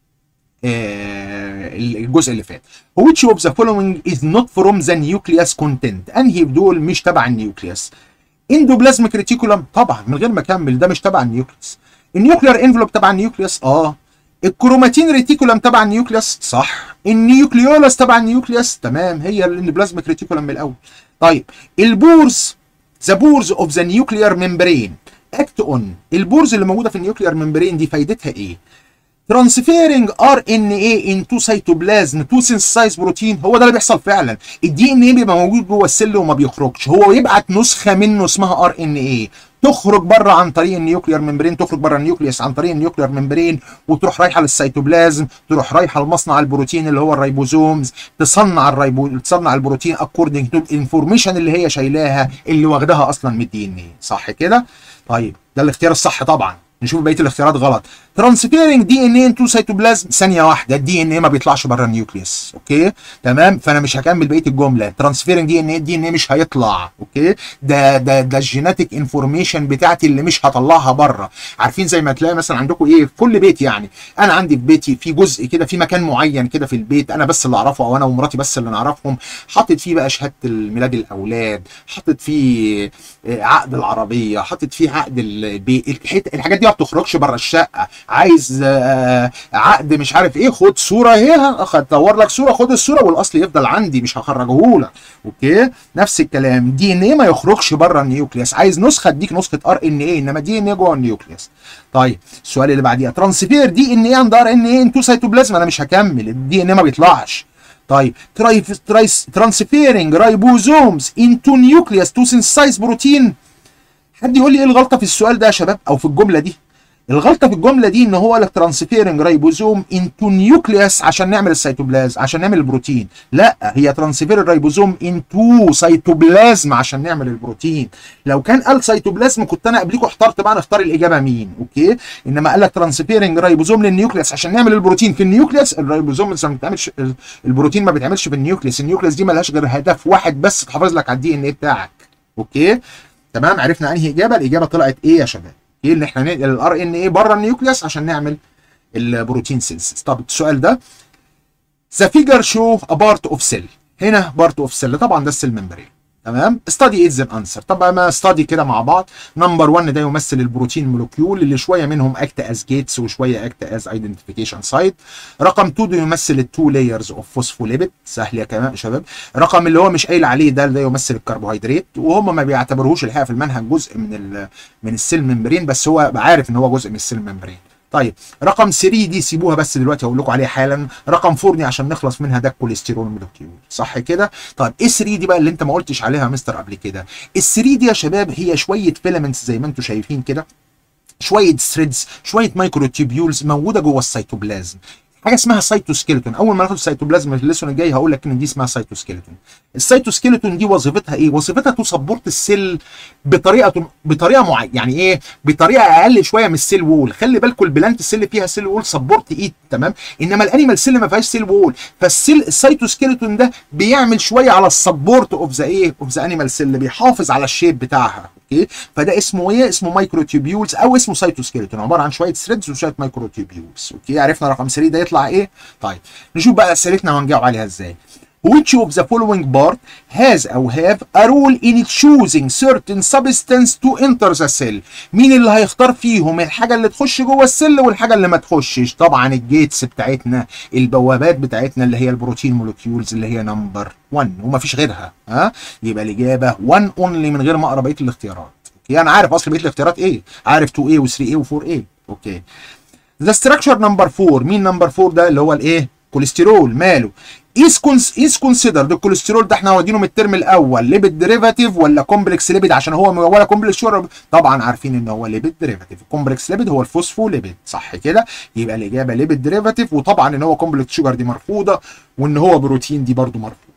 آه الجزء اللي فات which of the following is not from the nucleus content انهي دول مش تبع النيوكليوس اندوبلازميك ريتيكولم طبعا من غير ما اكمل ده مش تبع النيوكليوس النيوكلير انفلوب تبع النيوكليوس اه الكروماتين ريتيكولم تبع النيوكليوس صح النيوكليولس تبع النيوكليوس تمام هي الاندوبلازميك ريتيكولم من الاول طيب البورز ذا بورز اوف ذا نيوكلير ممبرين اكت اون البورز اللي موجوده في النيوكلير ممبرين دي فايدتها ايه ترانسفيرنج ار ان اي انتو سيتوبلازم تو سينسايز بروتين هو ده اللي بيحصل فعلا الدي ان اي بيبقى موجود جوه السل وما بيخرجش هو يبعت نسخه منه اسمها ار ان اي تخرج بره عن طريق النيوكلير ممبرين تخرج بره النيوكليوس عن طريق النيوكلير ممبرين وتروح رايحه للسيتوبلازم تروح رايحه لمصنع البروتين اللي هو الريبوزومز تصنع الريبو تصنع البروتين اكوردنج تو الانفورميشن اللي هي شايلاها اللي واخداها اصلا من الدي ان ايه صح كده طيب ده الاختيار الصح طبعا نشوف بقيه الاختيارات غلط ترانسفيرنج دي ان ايه انتو سيتوبلازم ثانيه واحده الدي ان ايه ما بيطلعش بره النيوكليوس اوكي تمام فانا مش هكمل بقيه الجمله ترانسفيرنج دي ان ايه الدي ان ايه مش هيطلع اوكي ده ده ده الجيناتيك انفورميشن بتاعتي اللي مش هطلعها بره عارفين زي ما تلاقي مثلا عندكم ايه في كل بيت يعني انا عندي في بيتي في جزء كده في مكان معين كده في البيت انا بس اللي اعرفه او انا ومراتي بس اللي نعرفهم حاطط فيه بقى شهاده الميلاد الاولاد حاطط فيه عقد العربيه حاطط فيه عقد البيت الحاجات دي ما بتخرجش بره الشقه عايز عقد مش عارف ايه خد صوره اهي هدور لك صوره خد الصوره والاصل يفضل عندي مش هخرجه لك اوكي نفس الكلام دي ان ايه ما يخرجش بره النيوكليوس عايز نسخه اديك نسخه ار ان ايه انما دي ان ايه جوه النيوكليوس طيب السؤال اللي بعديها ترانسفير دي ان ايه اند ار ان ايه انتو سيتوبلازم انا مش هكمل الدي ان ايه ما بيطلعش طيب ترانسفيرنج رايبوزومز انتو نيوكليوس تو سينسايز بروتين حد يقول لي ايه الغلطه في السؤال ده يا شباب او في الجمله دي الغلطه في الجمله دي ان هو لك ترانسفيرنج رايبوزوم انتو نيوكليوس عشان نعمل السيتوبلازم عشان نعمل البروتين لا هي ترانسفير الرايبوزوم انتو سيتوبلازم عشان نعمل البروتين لو كان قال سيتوبلازم كنت انا قبليكم احترت بقى نختار الاجابه مين اوكي انما قال لك ترانسفيرنج رايبوزوم للنيوكليوس عشان نعمل البروتين في النيوكليوس الرايبوزوم ما بتعملش البروتين ما بيتعملش في النيوكليوس النيوكليوس دي ملهاش غير هدف واحد بس تحافظ لك على الدي ان ايه بتاعك اوكي تمام عرفنا انهي اجابه الاجابه طلعت ايه يا شباب ايه اللي احنا ننقل الار ان ايه بره النيوكليوس عشان نعمل البروتين سيلز طب السؤال ده ذا فيجر شو ا بارت اوف سيل هنا بارت اوف سيل طبعا ده السيل ممبرين تمام ستادي از انسر طب ما ستادي كده مع بعض نمبر 1 ده يمثل البروتين مولكيول اللي شويه منهم اكت از جيتس وشويه اكت از ايدنتيفيكيشن سايت رقم 2 ده يمثل التو لايرز اوف فوسفوليبيد سهل يا كمان شباب رقم اللي هو مش قايل عليه ده ده يمثل الكربوهيدرات وهم ما بيعتبروهوش الحقيقه في المنهج جزء من ال من السيل ممبرين بس هو عارف ان هو جزء من السيل ممبرين طيب رقم 3 دي سيبوها بس دلوقتي هقول لكم عليها حالا رقم 4 دي عشان نخلص منها ده الكوليسترول مولكيول صح كده طيب ايه 3 دي بقى اللي انت ما قلتش عليها يا مستر قبل كده ال 3 دي يا شباب هي شويه فيلامنتس زي ما انتم شايفين كده شويه ثريدز شويه مايكرو تيبيولز موجوده جوه السيتوبلازم حاجه اسمها سيتوسكيلتون اول ما ناخد السيتوبلازم في الليسون الجاي هقول لك ان دي اسمها سيتوسكيلتون السيتوسكيلتون دي وظيفتها ايه وظيفتها تسبورت السيل بطريقه بطريقه معينه يعني ايه بطريقه اقل شويه من السيل وول خلي بالكم البلانت السيل فيها سيل وول سبورت ايد تمام انما الانيمال سيل ما فيهاش سيل وول فالسيل السيتوسكيلتون ده بيعمل شويه على السبورت اوف ذا ايه اوف ذا انيمال سيل بيحافظ على الشيب بتاعها اوكي فده اسمه ايه اسمه مايكرو تيوبيولز او اسمه سيتوسكيلتون عباره عن شويه ثريدز وشويه مايكرو تيوبيولز اوكي عرفنا رقم 3 ده يطلع ايه طيب نشوف بقى اسئلتنا وهنجاوب عليها ازاي which of the following part has او have a role in choosing certain substance to enter the cell مين اللي هيختار فيهم الحاجه اللي تخش جوه السل والحاجه اللي ما تخشش طبعا الجيتس بتاعتنا البوابات بتاعتنا اللي هي البروتين مولكيولز اللي هي نمبر 1 وما فيش غيرها ها يبقى الاجابه 1 اونلي من غير ما اقرا بقيه الاختيارات اوكي انا عارف اصل بقيه الاختيارات ايه عارف 2A و 3A و 4A اوكي ذا ستراكشر نمبر 4 مين نمبر 4 ده اللي هو الايه كوليسترول ماله is كونس is considered الكوليسترول ده احنا واخدينه من الترم الاول ليبيد ديريفاتيف ولا كومبلكس ليبيد عشان هو ولا كومبلكس شور طبعا عارفين ان هو ليبيد ديريفاتيف الكومبلكس ليبيد هو الفوسفوليبيد صح كده يبقى الاجابه ليبيد ديريفاتيف وطبعا ان هو كومبلكس شوجر دي مرفوضه وان هو بروتين دي برضو مرفوضه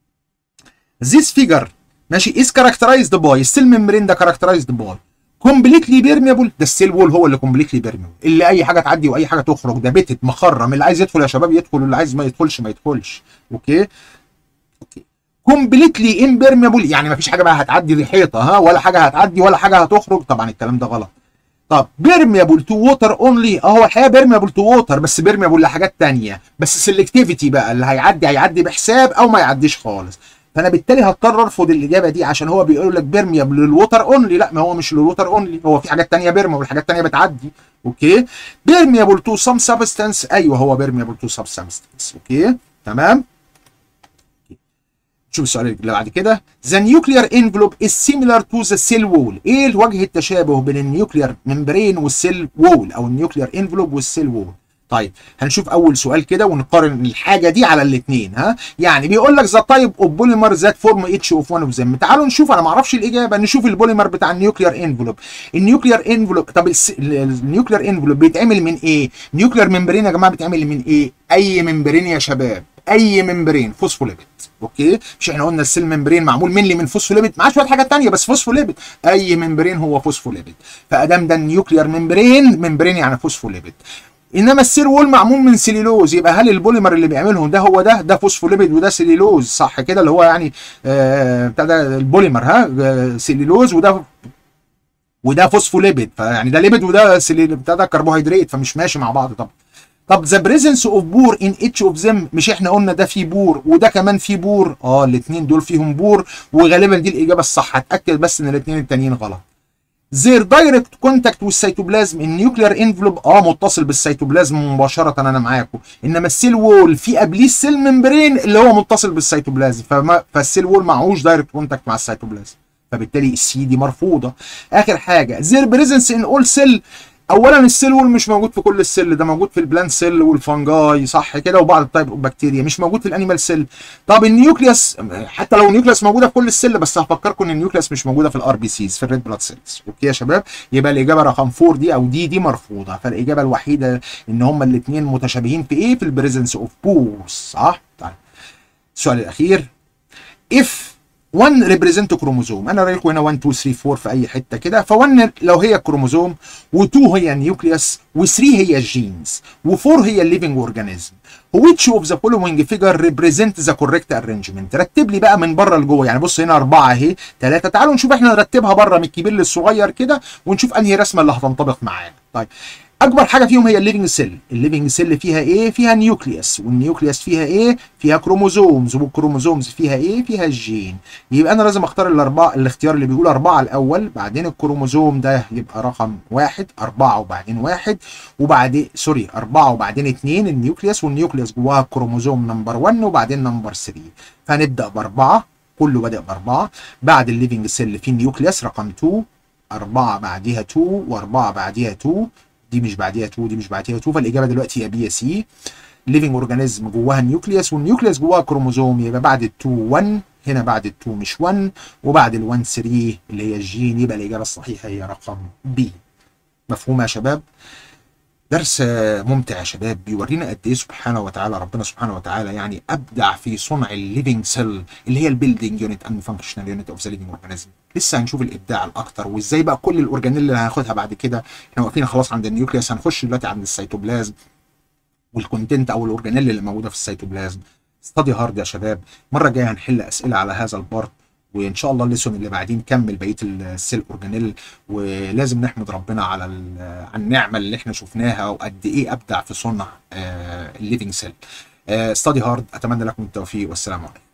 this figure ماشي is characterized by السيل ممبرين ده characterized by كومبليتلي بيرميبل ده السيل وول هو اللي كومبليتلي بيرميبل اللي اي حاجه تعدي واي حاجه تخرج ده بتت مخرم اللي عايز يدخل يا شباب يدخل واللي عايز ما يدخلش ما يدخلش اوكي اوكي كومبليتلي امبيرميبل يعني ما فيش حاجه بقى هتعدي دي حيطه ها ولا حاجه هتعدي ولا حاجه هتخرج طبعا الكلام ده غلط طب بيرميبل تو ووتر اونلي اهو الحقيقه بيرميبل تو ووتر بس بيرميبل لحاجات تانية بس سيلكتيفيتي بقى اللي هيعدي هيعدي بحساب او ما يعديش خالص فانا بالتالي هضطر ارفض الاجابه دي عشان هو بيقول لك بيرميبل للوتر اونلي لا ما هو مش للوتر اونلي هو في حاجات ثانيه بيرميبل وحاجات ثانيه بتعدي اوكي بيرميبل تو سم سبستانس ايوه هو بيرميبل تو سبستانس اوكي تمام شوف السؤال اللي بعد كده ذا نيوكلير انفلوب از سيميلار تو ذا سيل وول ايه وجه التشابه بين النيوكلير ممبرين والسيل وول او النيوكلير انفلوب والسيل وول طيب هنشوف اول سؤال كده ونقارن الحاجه دي على الاثنين ها يعني بيقول لك ذا تايب اوف بوليمر ذات فورم اتش اوف 1 اوف ذم تعالوا نشوف انا ما اعرفش الاجابه نشوف البوليمر بتاع النيوكلير انفلوب النيوكلير انفلوب طب النيوكلير انفلوب بيتعمل من ايه نيوكلير ممبرين يا جماعه بيتعمل من ايه اي ممبرين يا شباب اي ممبرين فوسفوليبيد اوكي مش احنا قلنا السيل ممبرين معمول منلي من فوسفوليبيد معاه شويه حاجات ثانيه بس فوسفوليبيد اي ممبرين هو فوسفوليبيد فادام ده النيوكلير ممبرين ممبرين يعني فوسفوليبيد انما السيل وول معمول من سيليلوز يبقى هل البوليمر اللي بيعملهم ده هو ده ده فوسفوليبيد وده سيليلوز صح كده اللي هو يعني آه بتاع ده البوليمر ها آه سيليلوز وده وده فوسفوليبيد فيعني ده ليبيد وده بتاع ده كربوهيدرات فمش ماشي مع بعض طبعا طب ذا بريزنس اوف بور ان اتش اوف ذم مش احنا قلنا ده فيه بور وده كمان فيه بور اه الاثنين دول فيهم بور وغالبا دي الاجابه الصح هتاكد بس ان الاثنين التانيين غلط زير دايركت كونتاكت والسيتوبلازم النيوكلير انفلوب اه متصل بالسيتوبلازم مباشره انا معاكم انما السيل وول في قبليه السيل ممبرين اللي هو متصل بالسيتوبلازم فما فالسيل وول معهوش دايركت كونتاكت مع السيتوبلازم فبالتالي السي دي مرفوضه اخر حاجه زير بريزنس ان اول سيل اولا السيل وول مش موجود في كل السيل ده موجود في البلانت سيل والفنجاي صح كده وبعض التايب اوف بكتيريا مش موجود في الانيمال سيل طب النيوكليوس حتى لو النيوكليوس موجوده في كل السيل بس هفكركم ان النيوكليوس مش موجوده في الار بي سيز في الريد بلاد سيلز اوكي يا شباب يبقى الاجابه رقم 4 دي او دي دي مرفوضه فالاجابه الوحيده ان هما الاثنين متشابهين في ايه في البريزنس اوف بورز صح طيب السؤال الاخير if 1 ريبريزنت كروموزوم انا رايكم هنا 1 2 3 4 في اي حته كده ف1 لو هي الكروموزوم و2 هي النيوكليوس و3 هي الجينز و4 هي الليفنج اورجانيزم which of the following figure represent the correct arrangement رتب لي بقى من بره لجوه يعني بص هنا أربعة اهي ثلاثة تعالوا نشوف احنا نرتبها بره من الكبير للصغير كده ونشوف انهي رسمة اللي هتنطبق معانا طيب اكبر حاجه فيهم هي الليفنج سيل الليفنج سيل فيها ايه فيها نيوكليوس والنيوكليوس فيها ايه فيها كروموزومز والكروموزومز فيها ايه فيها الجين يبقى انا لازم اختار الاربعه الاختيار اللي بيقول اربعه الاول بعدين الكروموزوم ده يبقى رقم واحد اربعه وبعدين واحد وبعدين سوري اربعه وبعدين اثنين النيوكليوس والنيوكليوس جواها الكروموزوم نمبر 1 وبعدين نمبر 3 فهنبدا باربعه كله بادئ باربعه بعد الليفنج سيل في النيوكليوس رقم 2 أربعة بعديها 2 وأربعة بعديها 2 دي مش بعديها 2 دي مش بعديها 2 فالاجابه دلوقتي يا بي يا سي ليفنج اورجانيزم جواها النيوكليوس والنيوكليوس جواها كروموزوم يبقى بعد ال 2 1 هنا بعد ال 2 مش 1 وبعد ال 1 3 اللي هي الجين يبقى الاجابه الصحيحه هي رقم بي مفهوم يا شباب درس ممتع يا شباب بيورينا قد ايه سبحانه وتعالى ربنا سبحانه وتعالى يعني ابدع في صنع الليفنج سيل اللي هي البيلدنج يونت اند فانكشنال يونت اوف ذا ليفنج اورجانيزم لسه هنشوف الابداع الاكتر وازاي بقى كل الاورجانيل اللي هناخدها بعد كده احنا واقفين خلاص عند النيوكليوس هنخش دلوقتي عند السيتوبلازم والكونتنت او الاورجانيل اللي موجوده في السيتوبلازم ستادي هارد يا شباب المره الجايه هنحل اسئله على هذا البارت وان شاء الله الليسون اللي بعدين نكمل بقيه السيل اورجانيل ولازم نحمد ربنا على على النعمه اللي احنا شفناها وقد ايه ابدع في صنع الليفنج سيل ستادي هارد اتمنى لكم التوفيق والسلام عليكم